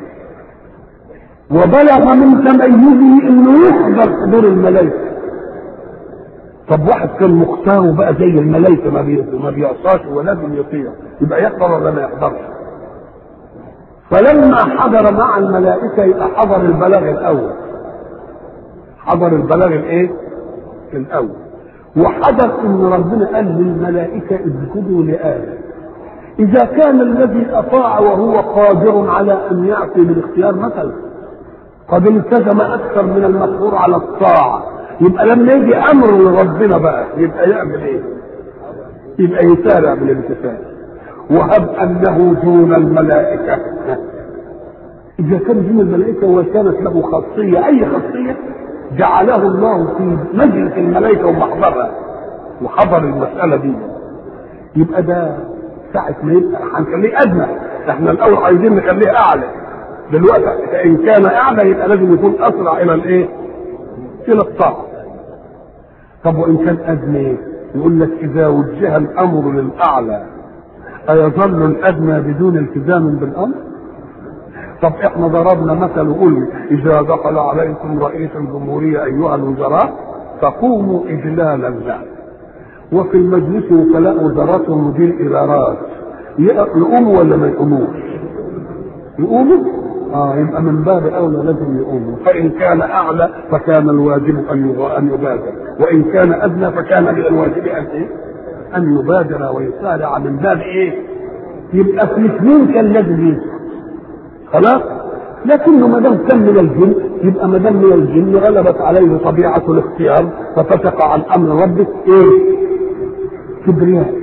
وبلغ من تميزه انه يحضر حضور الملائكه طب واحد كان مختار بقى زي الملائكه ما بي... ما بيعصاش ولازم يطيع يبقى يحضر ولا ما يحضرش فلما حضر مع الملائكه يبقى حضر البلاغ الاول حضر البلاغ الايه الاول وحضر ان ربنا قال للملائكه اسجدوا لادم اذا كان الذي اطاع وهو قادر على ان يعصي بالاختيار مثلا قد التزم اكثر من المقدور على الطاعه يبقى لما يجي امر لربنا بقى يبقى يعمل ايه؟ يبقى يسارع بالامتثال وهب انه دون الملائكه اذا كان دون الملائكه وكانت له خاصيه اي خاصيه جعله الله في مجلس الملائكه ومحضرها وحضر المساله دي يبقى ده ساعة ما يبقى هنخليه أدنى احنا الأول عايزين نخليه أعلى دلوقتي إن كان أعلى يبقى لازم يكون أسرع إلى الإيه؟ إلى الطاعة طب وإن كان أدنى يقول لك إذا وجه الأمر للأعلى أيظل الأدنى بدون التزام بالأمر؟ طب احنا ضربنا مثل وقلنا إذا دخل عليكم رئيس الجمهورية أيها الوزراء فقوموا إجلالا له وفي المجلس وكلاء وزارات ومدير إدارات يقوموا ولا ما يقوموش؟ يقوموا؟ اه يبقى من باب اولى لازم يقوموا فان كان اعلى فكان الواجب ان ان يبادر وان كان ادنى فكان من الواجب ان ايه؟ ان يبادر ويسارع من باب ايه؟ يبقى في الاثنين كان لازم يسكت خلاص؟ لكنه ما دام كان من الجن يبقى ما دام من الجن غلبت عليه طبيعه الاختيار ففسق عن امر ربه ايه؟ كبرياء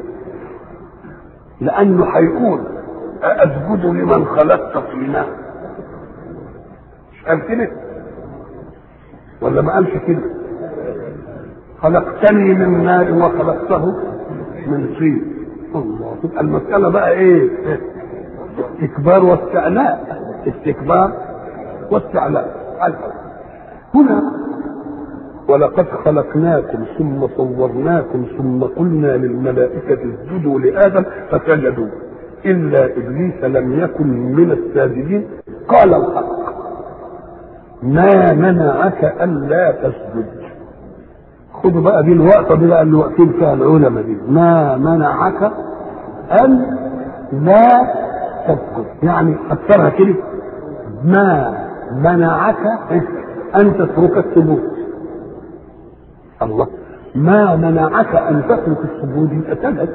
لانه هيقول أسجد لمن خلقت طينا مش قال كده ولا ما قالش كده خلقتني من نار وخلقته من طين الله تبقى المسألة بقى ايه؟ استكبار واستعلاء استكبار واستعلاء هنا ولقد خلقناكم ثم صورناكم ثم قلنا للملائكة اسجدوا لآدم فسجدوا إلا إبليس لم يكن من الساجدين قال الحق ما منعك ألا تسجد خدوا بقى دي الوقطة دي بقى اللي واقفين فيها العلماء دي ما منعك أن لا تسجد يعني أكثرها كده ما منعك أن تترك السجود الله ما منعك أن تترك السجود يبقى سجد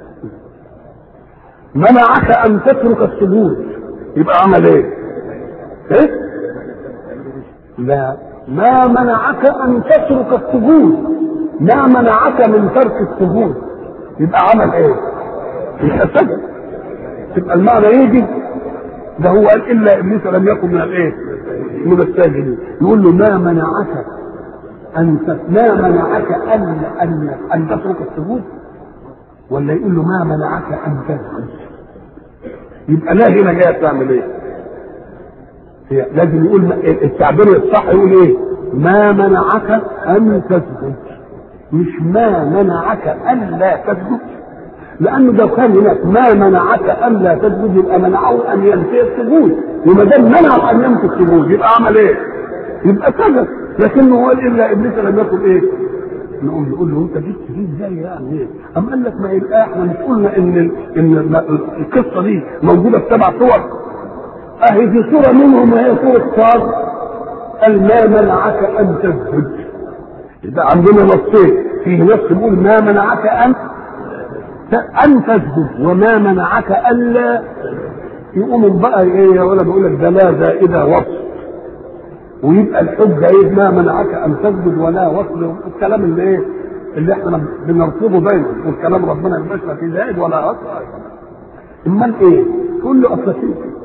منعك أن تترك السجود يبقى عمل إيه؟ إيه؟ لا ما منعك أن تترك السجود ما منعك من ترك السجود يبقى عمل إيه؟ يبقى سجد تبقى المعنى يجي ده هو قال الا ابليس لم يكن من الايه؟ من الساجدين يقول له ما منعك ان ما منعك ان ان ان تترك السجود ولا يقول له ما منعك ان تسجد يبقى لا هنا جايه تعمل ايه؟ هي لازم يقول التعبير الصح يقول ايه؟ ما منعك ان تسجد مش ما منعك ان لا تسجد لانه لو كان هناك ما منعك ان لا تسجد يبقى منعه ان ينفي السجود وما دام منعه ان ينفي السجود يبقى عمل ايه؟ يبقى سجد لكنه قال الا ابليس لم يكن ايه؟ نقول نقول له انت جبت دي ازاي يعني ايه؟ أم قال لك ما يبقى احنا مش قلنا ان ان القصه دي موجوده في سبع صور اهي دي صوره منهم وهي صوره صاد قال ما منعك ان تسجد يبقى عندنا نصين فيه نص بيقول ما منعك ان أن تسجد وما منعك ألا يقوم بقى إيه ولا بقول لك ده لا زائدة وصف ويبقى الحجة إيه ما منعك أن تسجد ولا وصف الكلام اللي إيه اللي إحنا بنرفضه دايما والكلام ربنا يبقاش لا في زائد ولا وصف أمال إيه؟ تقول له أصل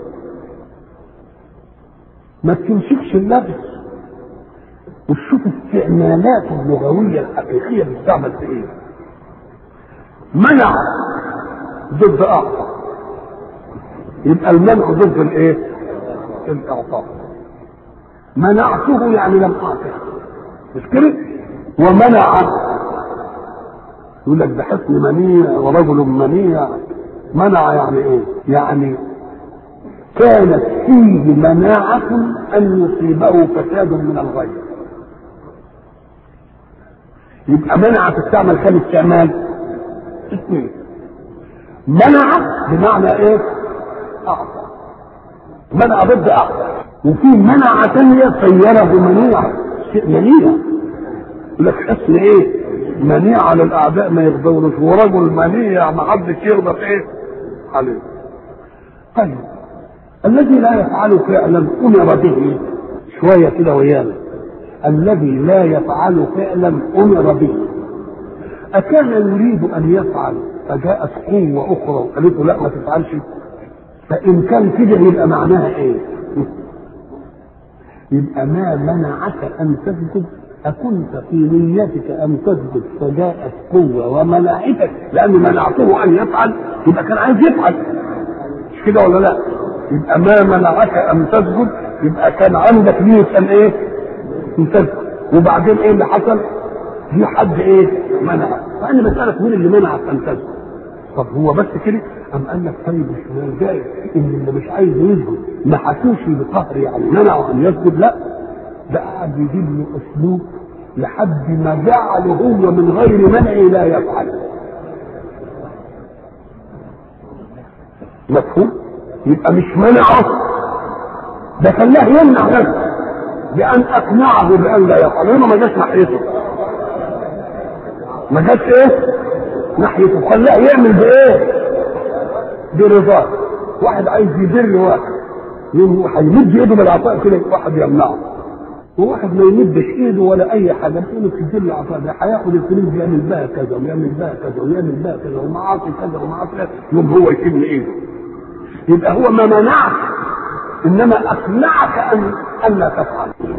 ما تمسكش اللبس وتشوف استعمالات اللغوية الحقيقية بتستعمل في إيه؟ منع ضد اعطى يبقى المنع ضد الايه الاعطاء منعته يعني لم اعطه مش كده ومنع يقول لك ده حسن منيع ورجل منيع منع يعني ايه يعني كانت فيه مناعة أن يصيبه فساد من الغير يبقى منع تستعمل كم استعمال اثنين منع بمعنى ايه اعطى منع ضد اعطى وفي منع ثانية صيره منيع شيء منيع يقول لك حسن ايه منيع على الاعداء ما يغضبوش ورجل منيع ما حدش يغضب ايه عليه طيب الذي لا يفعل فعلا امر به شويه كده ويانا الذي لا يفعل فعلا امر به أكان يريد أن يفعل فجاءت قوة أخرى وقالت له لا ما تفعلش فإن كان كده يبقى معناها إيه؟ يبقى ما منعك أن تسجد أكنت في نيتك أن تسجد فجاءت قوة ومنعتك لأن منعته أن يفعل يبقى كان عايز يفعل مش كده ولا لا؟ يبقى ما منعك أن تسجد يبقى كان عندك نية أن إيه؟ أن تسجد وبعدين إيه اللي حصل؟ في حد ايه منع فانا بسالك مين اللي منعك ان تسجد طب هو بس كده ام قال لك طيب مش جاي ان اللي مش عايز يسجد ما حسوش بقهر يعني منعه ان يسجد لا ده قاعد يجيب له اسلوب لحد ما جعله هو من غير منع لا يفعل مفهوم يبقى مش منعه ده خلاه يمنع نفسه بان اقنعه بان لا يفعل هنا ما جاش ناحيته ما جاش ايه ناحيته خلاه يعمل بايه برضاه واحد عايز يدر واحد هيمد ايده بالعطاء كده واحد يمنعه وواحد ما يمدش ايده ولا اي حاجه تقول له تدل العطاء ده هياخد الفلوس يعمل بها كذا ويعمل بها كذا ويعمل بها كذا ومعاصي كذا ومعاصي كذا يوم هو يشيل ايده يبقى هو ما منعك انما اقنعك ان ان لا تفعل